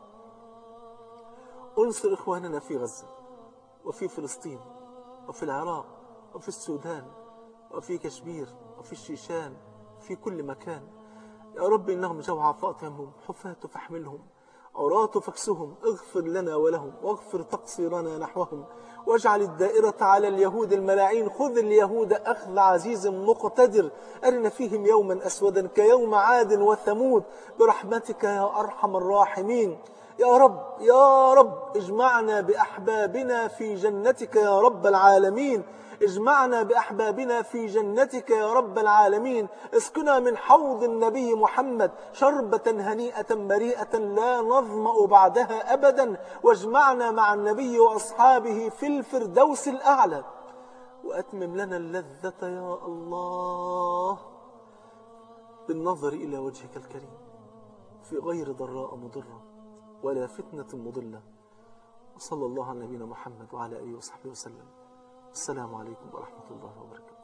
انصر إخواننا في غزة وفي فلسطين وفي العراق وفي السودان وفي كشمير وفي الشيشان في كل مكان يا رب إنهم جوعى فأطعمهم حفاة فاحملهم عراة فاكسهم اغفر لنا ولهم واغفر تقصيرنا نحوهم واجعل الدائرة على اليهود الملاعين خذ اليهود أخذ عزيز مقتدر أرنا فيهم يوما أسودا كيوم عاد وثمود برحمتك يا أرحم الراحمين يا رب يا رب اجمعنا بأحبابنا في جنتك يا رب العالمين اجمعنا بأحبابنا في جنتك يا رب العالمين اسقنا من حوض النبي محمد شربة هنيئة مريئة لا نظمأ بعدها أبدا واجمعنا مع النبي وأصحابه في الفردوس الأعلى وأتمم لنا اللذة يا الله بالنظر إلى وجهك الكريم في غير ضراء مضرة ولا فتنة مضلة وصلى الله على نبينا محمد وعلى آله وصحبه وسلم السلام عليكم ورحمة الله وبركاته